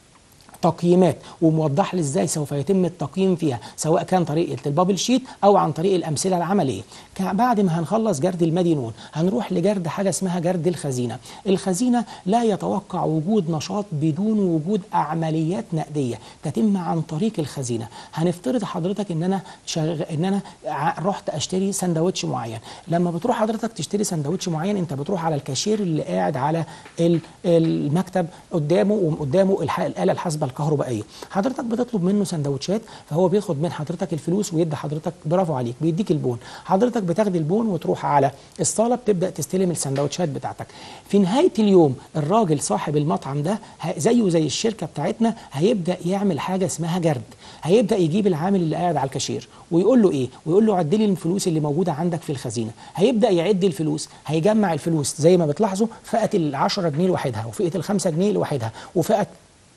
Speaker 1: تقييمات وموضح لي ازاي سوف يتم التقييم فيها سواء كان طريقه البابل شيت او عن طريق الامثله العمليه بعد ما هنخلص جرد المدينون هنروح لجرد حاجه اسمها جرد الخزينه الخزينه لا يتوقع وجود نشاط بدون وجود عمليات نقديه تتم عن طريق الخزينه هنفترض حضرتك ان انا شغ... ان انا رحت اشتري سندوتش معين لما بتروح حضرتك تشتري سندوتش معين انت بتروح على الكاشير اللي قاعد على المكتب قدامه وقدامه الاله الحاسبه الكهربائيه حضرتك بتطلب منه سندوتشات فهو بياخد من حضرتك الفلوس ويدي حضرتك برافو عليك بيديك البون حضرتك بتاخد البون وتروح على الصاله بتبدا تستلم السندوتشات بتاعتك في نهايه اليوم الراجل صاحب المطعم ده زيه زي الشركه بتاعتنا هيبدا يعمل حاجه اسمها جرد هيبدا يجيب العامل اللي قاعد على الكاشير ويقول له ايه ويقول له عد لي الفلوس اللي موجوده عندك في الخزينه هيبدا يعد الفلوس هيجمع الفلوس زي ما بتلاحظوا فئه ال 10 جنيه لوحدها وفئه ال 5 جنيه لوحدها وفئه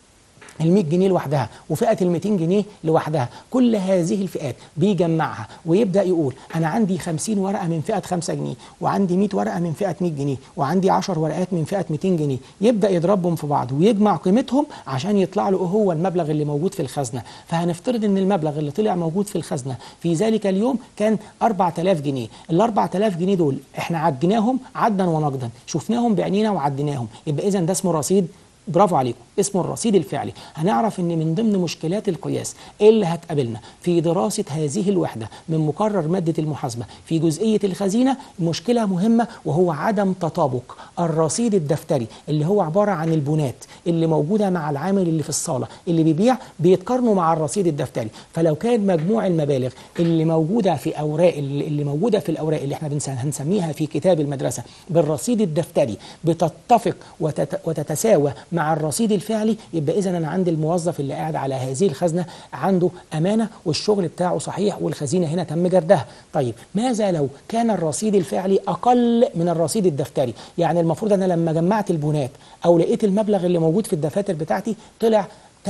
Speaker 1: ال 100 جنيه لوحدها وفئه ال 200 جنيه لوحدها كل هذه الفئات بيجمعها ويبدا يقول انا عندي 50 ورقه من فئه 5 جنيه وعندي 100 ورقه من فئه 100 جنيه وعندي 10 ورقات من فئه 200 جنيه يبدا يضربهم في بعض ويجمع قيمتهم عشان يطلع له هو المبلغ اللي موجود في الخزنه فهنفترض ان المبلغ اللي طلع موجود في الخزنه في ذلك اليوم كان 4000 جنيه ال 4000 جنيه دول احنا عديناهم عدا ونقدا شفناهم بعينينا وعديناهم يبقى اذا ده اسمه رصيد برافو عليكم اسمه الرصيد الفعلي هنعرف ان من ضمن مشكلات القياس اللي هتقابلنا في دراسه هذه الوحده من مقرر ماده المحاسبه في جزئيه الخزينه مشكله مهمه وهو عدم تطابق الرصيد الدفتري اللي هو عباره عن البنات اللي موجوده مع العامل اللي في الصاله اللي بيبيع بيتقارنوا مع الرصيد الدفتري فلو كان مجموع المبالغ اللي موجوده في اوراق اللي موجوده في الاوراق اللي احنا هنسميها في كتاب المدرسه بالرصيد الدفتري بتتفق وتت وتتساوى مع الرصيد الفعلي يبقى اذا انا عندي الموظف اللي قاعد على هذه الخزنه عنده امانه والشغل بتاعه صحيح والخزينه هنا تم جردها طيب ماذا لو كان الرصيد الفعلي اقل من الرصيد الدفتري يعني المفروض انا لما جمعت البنات او لقيت المبلغ اللي موجود في الدفاتر بتاعتي طلع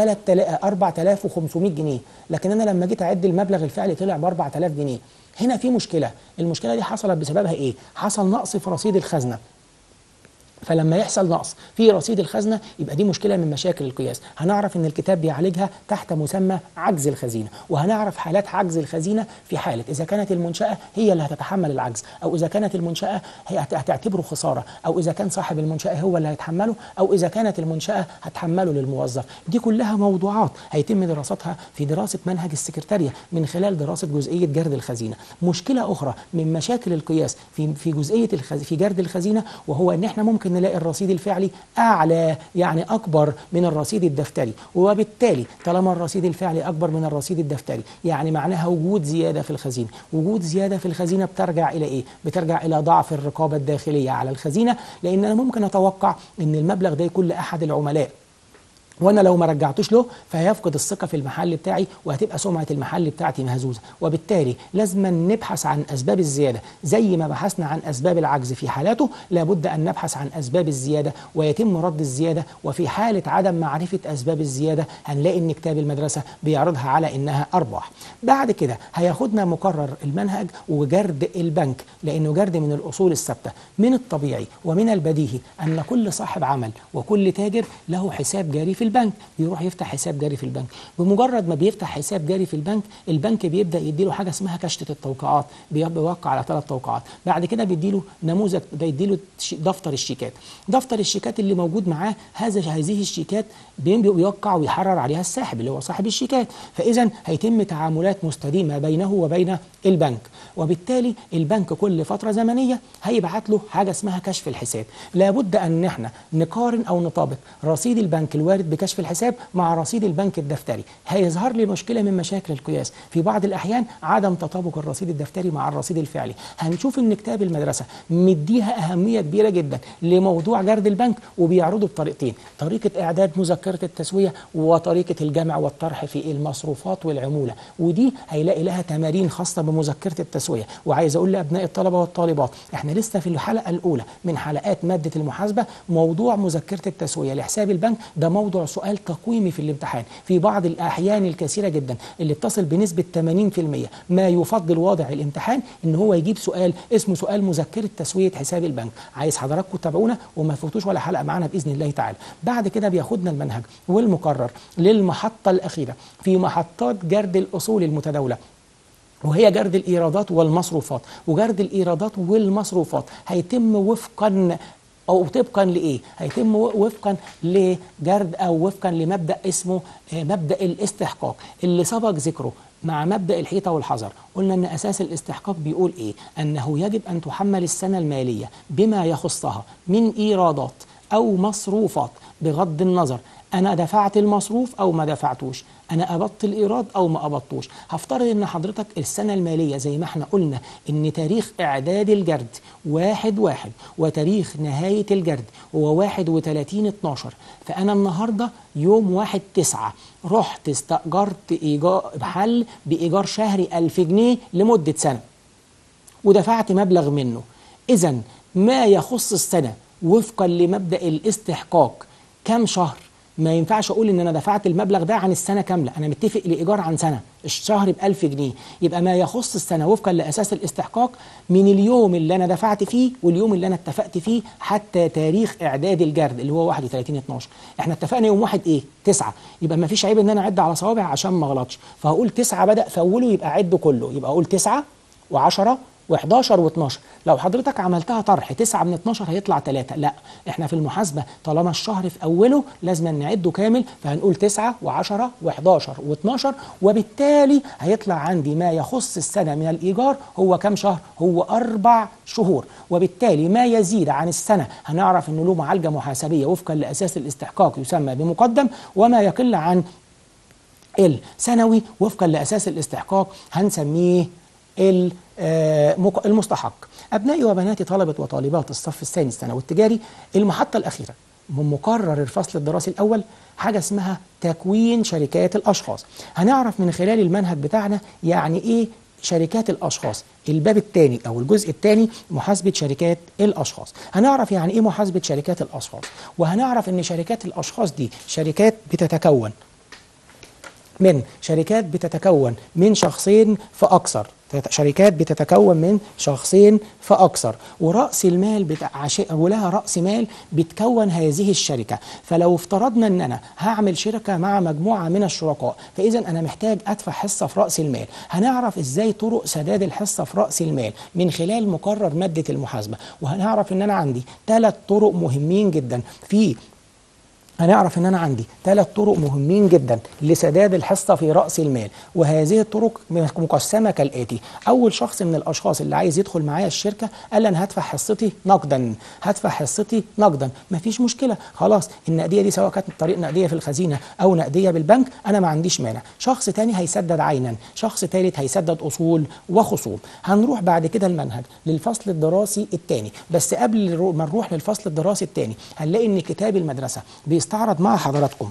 Speaker 1: 4500 جنيه لكن انا لما جيت اعد المبلغ الفعلي طلع ب 4000 جنيه هنا في مشكله المشكله دي حصلت بسببها ايه حصل نقص في رصيد الخزنه فلما يحصل نقص في رصيد الخزنه يبقى دي مشكله من مشاكل القياس هنعرف ان الكتاب بيعالجها تحت مسمى عجز الخزينه وهنعرف حالات عجز الخزينه في حاله اذا كانت المنشاه هي اللي هتتحمل العجز او اذا كانت المنشاه هي هتعتبره خساره او اذا كان صاحب المنشاه هو اللي هيتحمله او اذا كانت المنشاه هتحمله للموظف دي كلها موضوعات هيتم دراستها في دراسه منهج السكرتاريه من خلال دراسه جزئيه جرد الخزينه مشكله اخرى من مشاكل القياس في في جزئيه الخز... في جرد الخزينه وهو ان احنا ممكن نلاقي الرصيد الفعلي أعلى يعني أكبر من الرصيد الدفتري وبالتالي طالما الرصيد الفعلي أكبر من الرصيد الدفتري يعني معناها وجود زيادة في الخزينة وجود زيادة في الخزينة بترجع إلى إيه؟ بترجع إلى ضعف الرقابة الداخلية على الخزينة لأن أنا ممكن أتوقع أن المبلغ ده يكون لأحد العملاء وانا لو ما رجعتوش له فهيفقد الثقه في المحل بتاعي وهتبقى سمعه المحل بتاعتي مهزوزه وبالتالي لازم نبحث عن اسباب الزياده زي ما بحثنا عن اسباب العجز في حالاته لابد ان نبحث عن اسباب الزياده ويتم رد الزياده وفي حاله عدم معرفه اسباب الزياده هنلاقي ان كتاب المدرسه بيعرضها على انها ارباح بعد كده هياخدنا مقرر المنهج وجرد البنك لانه جرد من الاصول الثابته من الطبيعي ومن البديهي ان كل صاحب عمل وكل تاجر له حساب جاري في البنك بيروح يفتح حساب جاري في البنك بمجرد ما بيفتح حساب جاري في البنك البنك بيبدا يديله حاجه اسمها كشطه التوقيعات بيوقع على ثلاث توقيعات بعد كده بيديله نموذج بيديله دفتر الشيكات دفتر الشيكات اللي موجود معاه هذا هذه الشيكات بيوقع ويحرر عليها الساحب اللي هو صاحب الشيكات فاذا هيتم تعاملات مستديمه بينه وبين البنك وبالتالي البنك كل فتره زمنيه هيبعت له حاجه اسمها كشف الحساب لابد ان احنا نقارن او نطابق رصيد البنك الوارد بكشف الحساب مع رصيد البنك الدفتري هيظهر لي مشكله من مشاكل القياس في بعض الاحيان عدم تطابق الرصيد الدفتري مع الرصيد الفعلي هنشوف ان كتاب المدرسه مديها اهميه كبيره جدا لموضوع جرد البنك وبيعرضه بطريقتين طريقه اعداد مذكره التسويه وطريقه الجمع والطرح في المصروفات والعموله ودي هيلاقي لها تمارين خاصه بمذكره التسويه وعايز اقول لابناء الطلبه والطالبات احنا لسه في الحلقه الاولى من حلقات ماده المحاسبه موضوع مذكره التسويه لحساب البنك ده موضوع سؤال تقويمي في الامتحان في بعض الاحيان الكثيره جدا اللي بتصل بنسبه 80% ما يفضل واضع الامتحان ان هو يجيب سؤال اسمه سؤال مذكره تسويه حساب البنك عايز حضراتكم تتابعونا وما تفوتوش ولا حلقه معانا باذن الله تعالى بعد كده بياخدنا المنهج والمقرر للمحطه الاخيره في محطات جرد الاصول المتداوله وهي جرد الإيرادات والمصروفات وجرد الإيرادات والمصروفات هيتم وفقا أو طبقا لإيه؟ هيتم وفقا لجرد أو وفقا لمبدأ اسمه مبدأ الاستحقاق اللي سبق ذكره مع مبدأ الحيطة والحذر قلنا أن أساس الاستحقاق بيقول إيه؟ أنه يجب أن تحمل السنة المالية بما يخصها من إيرادات أو مصروفات بغض النظر انا دفعت المصروف او ما دفعتوش انا قبضت الايراد او ما قبضتوش هفترض ان حضرتك السنه الماليه زي ما احنا قلنا ان تاريخ اعداد الجرد واحد واحد وتاريخ نهايه الجرد هو واحد وتلاتين اتناشر فانا النهارده يوم واحد تسعة رحت استأجرت إيجار محل بإيجار شهري ألف جنيه لمدة سنة ودفعت مبلغ منه إذا ما يخص السنة وفقا لمبدأ الاستحقاق كم شهر ما ينفعش اقول ان انا دفعت المبلغ ده عن السنه كامله انا متفق لايجار عن سنه الشهر ب 1000 جنيه يبقى ما يخص السنه وفقا لاساس الاستحقاق من اليوم اللي انا دفعت فيه واليوم اللي انا اتفقت فيه حتى تاريخ اعداد الجرد اللي هو 31 12 احنا اتفقنا يوم واحد ايه 9 يبقى ما فيش عيب ان انا اعد على صوابع عشان ما اغلطش فهقول 9 بدا في اوله يبقى عده كله يبقى اقول 9 و10 و11 و12 لو حضرتك عملتها طرح 9 من 12 هيطلع 3 لا احنا في المحاسبه طالما الشهر في اوله لازم نعده كامل فهنقول 9 و10 و11 و12 وبالتالي هيطلع عندي ما يخص السنه من الايجار هو كم شهر هو اربع شهور وبالتالي ما يزيد عن السنه هنعرف انه له معالجه محاسبيه وفقا لاساس الاستحقاق يسمى بمقدم وما يقل عن السنوي وفقا لاساس الاستحقاق هنسميه المستحق أبنائي وبناتي طلبة وطالبات الصف الثاني الثانوي التجاري المحطة الأخيرة من مقرر الفصل الدراسي الأول حاجة اسمها تكوين شركات الأشخاص هنعرف من خلال المنهج بتاعنا يعني إيه شركات الأشخاص الباب الثاني أو الجزء الثاني محاسبة شركات الأشخاص هنعرف يعني إيه محاسبة شركات الأشخاص وهنعرف إن شركات الأشخاص دي شركات بتتكون من شركات بتتكون من شخصين فأكثر شركات بتتكون من شخصين فأكثر ورأس المال بتاع عش... ولها رأس مال بتكون هذه الشركة فلو افترضنا أن أنا هعمل شركة مع مجموعة من الشركاء فإذا أنا محتاج أدفع حصة في رأس المال هنعرف إزاي طرق سداد الحصة في رأس المال من خلال مقرر مادة المحاسبة وهنعرف أن أنا عندي ثلاث طرق مهمين جدا في هنعرف ان انا عندي ثلاث طرق مهمين جدا لسداد الحصه في راس المال وهذه الطرق مقسمه كالاتي اول شخص من الاشخاص اللي عايز يدخل معايا الشركه قال انا هدفع حصتي نقدا هدفع حصتي نقدا مفيش مشكله خلاص النقديه دي سواء كانت طريق نقديه في الخزينه او نقديه بالبنك انا ما عنديش مانع شخص تاني هيسدد عينا شخص ثالث هيسدد اصول وخصوم هنروح بعد كده المنهج للفصل الدراسي الثاني بس قبل ما نروح للفصل الدراسي الثاني هنلاقي ان كتاب المدرسه بيستعرض مع حضراتكم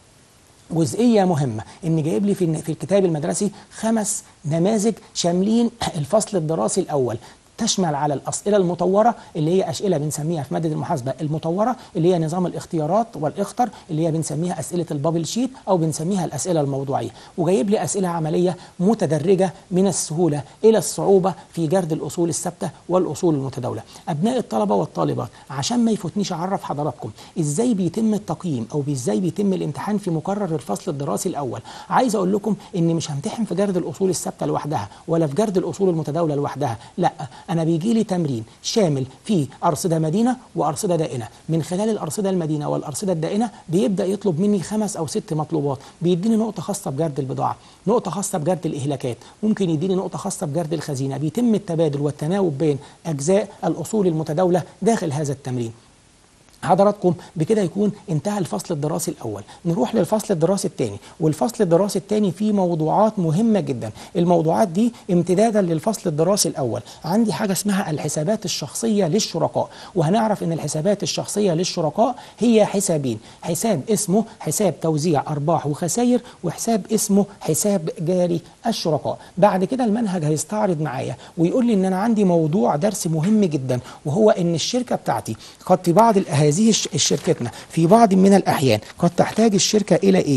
Speaker 1: جزئيه مهمه ان جايب لي في في الكتاب المدرسي خمس نماذج شاملين الفصل الدراسي الاول تشمل على الأسئلة المطورة اللي هي أسئلة بنسميها في مادة المحاسبة المطورة اللي هي نظام الاختيارات والإخطر اللي هي بنسميها أسئلة البابل شيت أو بنسميها الأسئلة الموضوعية وجايب لي أسئلة عملية متدرجة من السهولة إلى الصعوبة في جرد الأصول الثابتة والأصول المتداولة أبناء الطلبة والطالبات عشان ما يفوتنيش أعرف حضراتكم إزاي بيتم التقييم أو إزاي بيتم الامتحان في مقرر الفصل الدراسي الأول عايز أقول لكم إن مش همتحن في جرد الأصول الثابتة لوحدها ولا في جرد الأصول المتداولة لوحدها لا انا بيجي لي تمرين شامل فيه ارصده مدينه وارصده دائنه من خلال الارصده المدينه والارصده الدائنه بيبدا يطلب مني خمس او ست مطلوبات بيديني نقطه خاصه بجرد البضاعه نقطه خاصه بجرد الاهلاكات ممكن يديني نقطه خاصه بجرد الخزينه بيتم التبادل والتناوب بين اجزاء الاصول المتداوله داخل هذا التمرين حضراتكم بكده يكون انتهى الفصل الدراسي الاول نروح للفصل الدراسي الثاني والفصل الدراسي الثاني فيه موضوعات مهمه جدا الموضوعات دي امتدادا للفصل الدراسي الاول عندي حاجه اسمها الحسابات الشخصيه للشركاء وهنعرف ان الحسابات الشخصيه للشركاء هي حسابين حساب اسمه حساب توزيع ارباح وخسائر وحساب اسمه حساب جاري الشركاء بعد كده المنهج هيستعرض معايا ويقول لي ان انا عندي موضوع درس مهم جدا وهو ان الشركه بتاعتي قد في بعض هذه شركتنا في بعض من الأحيان قد تحتاج الشركة إلى إيه؟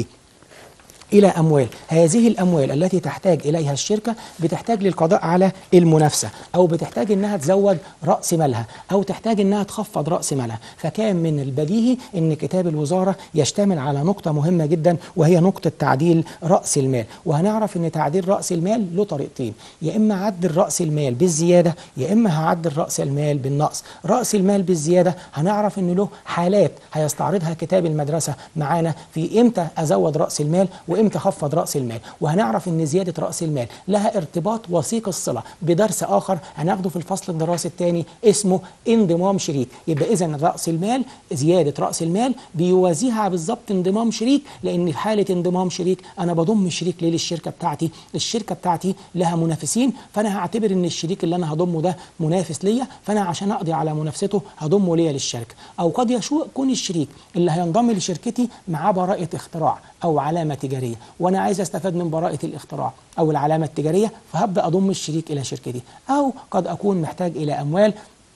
Speaker 1: إلى أموال هذه الأموال التي تحتاج إليها الشركة بتحتاج للقضاء على المنافسة أو بتحتاج أنها تزود رأس مالها أو تحتاج أنها تخفض رأس مالها فكان من البديهي أن كتاب الوزارة يشتمل على نقطة مهمة جدا وهي نقطة تعديل رأس المال وهنعرف أن تعديل رأس المال له طريقتين يا إما عدل رأس المال بالزيادة يا إما هعدل رأس المال بالنقص رأس المال بالزيادة هنعرف أن له حالات هيستعرضها كتاب المدرسة معانا في إمتى أزود رأس المال وامتى اخفض راس المال وهنعرف ان زياده راس المال لها ارتباط وثيق الصله بدرس اخر هناخده في الفصل الدراسي الثاني اسمه انضمام شريك يبقى اذا راس المال زياده راس المال بيوازيها بالظبط انضمام شريك لان في حاله انضمام شريك انا بضم شريك ليه للشركه بتاعتي الشركه بتاعتي لها منافسين فانا هعتبر ان الشريك اللي انا هضمه ده منافس ليا فانا عشان اقضي على منافسته هضمه ليا للشركه او قد يكون الشريك اللي هينضم لشركتي معاه براءه اختراع او علامه تجاريه وانا عايز استفاد من براءه الاختراع او العلامه التجاريه فهبدا اضم الشريك الى شركتي او قد اكون محتاج الى اموال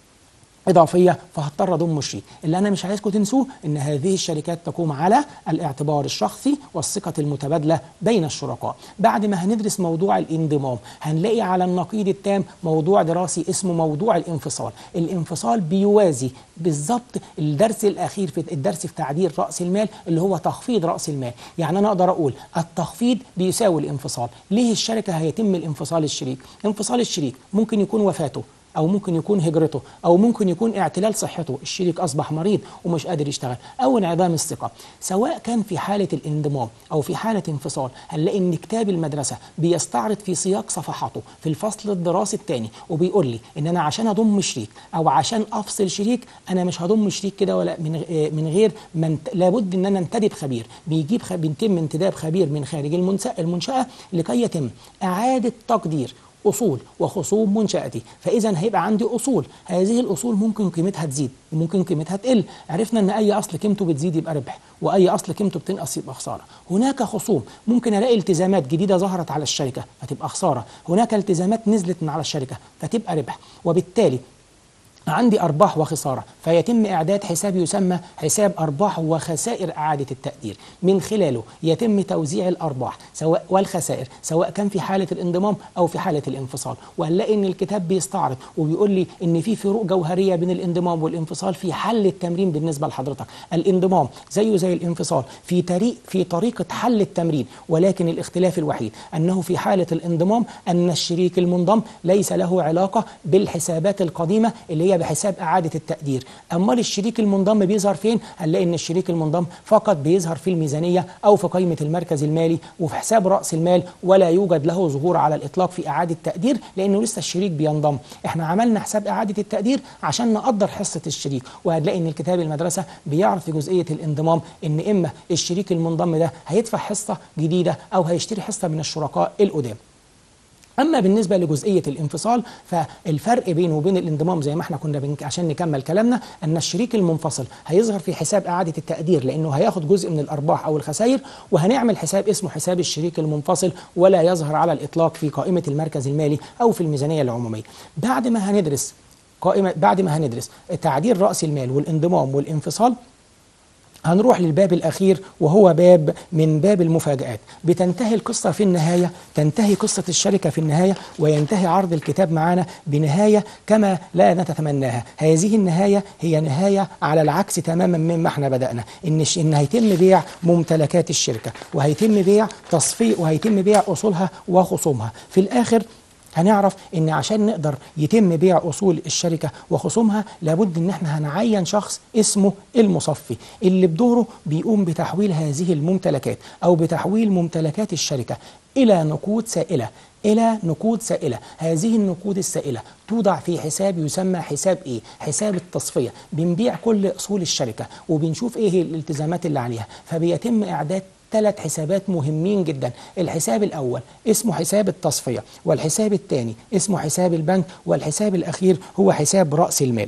Speaker 1: إضافية فهضطر أضم الشريك اللي أنا مش عايزكم تنسوه إن هذه الشركات تقوم على الاعتبار الشخصي والثقة المتبادلة بين الشركاء بعد ما هندرس موضوع الانضمام هنلاقي على النقيض التام موضوع دراسي اسمه موضوع الانفصال الانفصال بيوازي بالظبط الدرس الأخير في الدرس في تعديل رأس المال اللي هو تخفيض رأس المال يعني أنا أقدر أقول التخفيض بيساوي الانفصال ليه الشركة هيتم الانفصال الشريك انفصال الشريك ممكن يكون وفاته او ممكن يكون هجرته او ممكن يكون اعتلال صحته الشريك اصبح مريض ومش قادر يشتغل او انعدام الثقه سواء كان في حاله الانضمام او في حاله انفصال هنلاقي ان كتاب المدرسه بيستعرض في سياق صفحاته في الفصل الدراسي الثاني وبيقول لي ان انا عشان اضم شريك او عشان افصل شريك انا مش هضم شريك كده ولا من من غير من لابد ان انا انتدب خبير بيجيب خ... بيتم انتداب خبير من خارج المنشاه لكي يتم اعاده تقدير اصول وخصوم منشاتي فاذا هيبقى عندي اصول هذه الاصول ممكن قيمتها تزيد وممكن قيمتها تقل عرفنا ان اي اصل قيمته بتزيد يبقى ربح واي اصل قيمته بتنقص يبقى خساره هناك خصوم ممكن الاقي التزامات جديده ظهرت على الشركه فتبقى خساره هناك التزامات نزلت من على الشركه فتبقى ربح وبالتالي عندي أرباح وخسارة فيتم إعداد حساب يسمى حساب أرباح وخسائر إعادة التقدير من خلاله يتم توزيع الأرباح سواء والخسائر سواء كان في حالة الانضمام أو في حالة الانفصال وهنلاقي إن الكتاب بيستعرض وبيقول لي إن في فروق جوهرية بين الانضمام والانفصال في حل التمرين بالنسبة لحضرتك الانضمام زيه زي الانفصال في طريق في طريقة حل التمرين ولكن الاختلاف الوحيد أنه في حالة الانضمام أن الشريك المنضم ليس له علاقة بالحسابات القديمة اللي هي بحساب إعادة التقدير أمال الشريك المنضم بيظهر فين؟ هنلاقي إن الشريك المنضم فقط بيظهر في الميزانية أو في قائمة المركز المالي وفي حساب رأس المال ولا يوجد له ظهور على الإطلاق في إعادة تقدير لأنه لسه الشريك بينضم إحنا عملنا حساب إعادة التقدير عشان نقدر حصة الشريك وهتلاقي إن الكتاب المدرسة بيعرف في جزئية الانضمام إن إما الشريك المنضم ده هيدفع حصة جديدة أو هيشتري حصة من الشركاء القدام اما بالنسبه لجزئيه الانفصال فالفرق بينه وبين الانضمام زي ما احنا كنا بنك عشان نكمل كلامنا ان الشريك المنفصل هيظهر في حساب اعاده التقدير لانه هياخد جزء من الارباح او الخسائر وهنعمل حساب اسمه حساب الشريك المنفصل ولا يظهر على الاطلاق في قائمه المركز المالي او في الميزانيه العموميه بعد ما هندرس قائمه بعد ما هندرس تعديل راس المال والانضمام والانفصال هنروح للباب الأخير وهو باب من باب المفاجآت بتنتهي القصة في النهاية تنتهي قصة الشركة في النهاية وينتهي عرض الكتاب معنا بنهاية كما لا نتتمناها هذه النهاية هي نهاية على العكس تماما مما احنا بدأنا إن, إن هيتم بيع ممتلكات الشركة وهيتم بيع تصفية وهيتم بيع أصولها وخصومها في الآخر هنعرف ان عشان نقدر يتم بيع اصول الشركه وخصومها لابد ان احنا هنعين شخص اسمه المصفي اللي بدوره بيقوم بتحويل هذه الممتلكات او بتحويل ممتلكات الشركه الى نقود سائله إلى نقود سائلة هذه النقود السائلة توضع في حساب يسمى حساب إيه؟ حساب التصفية بنبيع كل أصول الشركة وبنشوف إيه الالتزامات اللي عليها فبيتم إعداد ثلاث حسابات مهمين جدا الحساب الأول اسمه حساب التصفية والحساب الثاني اسمه حساب البنك والحساب الأخير هو حساب رأس المال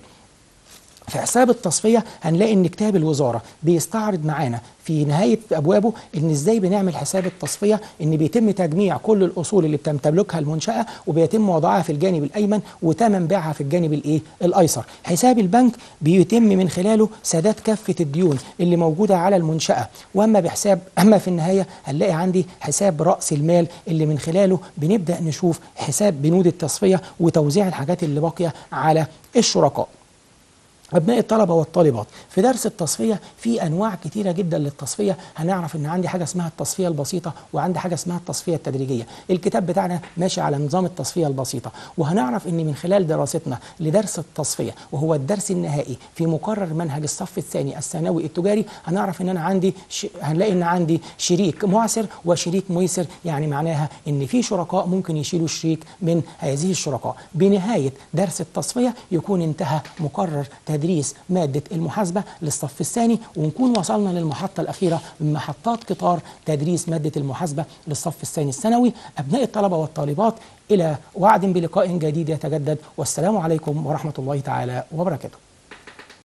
Speaker 1: في حساب التصفية هنلاقي ان كتاب الوزارة بيستعرض معانا في نهاية أبوابه إن إزاي بنعمل حساب التصفية إن بيتم تجميع كل الأصول اللي بتمتلكها المنشأة وبيتم وضعها في الجانب الأيمن وتمن بيعها في الجانب الإيه الأيسر حساب البنك بيتم من خلاله سداد كافة الديون اللي موجودة على المنشأة وأما بحساب أما في النهاية هنلاقي عندي حساب رأس المال اللي من خلاله بنبدأ نشوف حساب بنود التصفية وتوزيع الحاجات اللي باقية على الشركاء أبناء الطلبة والطالبات في درس التصفية في أنواع كتيرة جدا للتصفية هنعرف إن عندي حاجة اسمها التصفية البسيطة وعندي حاجة اسمها التصفية التدريجية الكتاب بتاعنا ماشي على نظام التصفية البسيطة وهنعرف إن من خلال دراستنا لدرس التصفية وهو الدرس النهائي في مقرر منهج الصف الثاني الثانوي التجاري هنعرف إن أنا عندي ش... هنلاقي إن عندي شريك معسر وشريك ميسر يعني معناها إن في شركاء ممكن يشيلوا شريك من هذه الشركاء بنهاية درس التصفية يكون انتهى مقرر تدريس مادة المحاسبة للصف الثاني ونكون وصلنا للمحطة الأخيرة من محطات قطار تدريس مادة المحاسبة للصف الثاني الثانوي أبناء الطلبة والطالبات إلى وعد بلقاء جديد يتجدد والسلام عليكم ورحمة الله تعالى وبركاته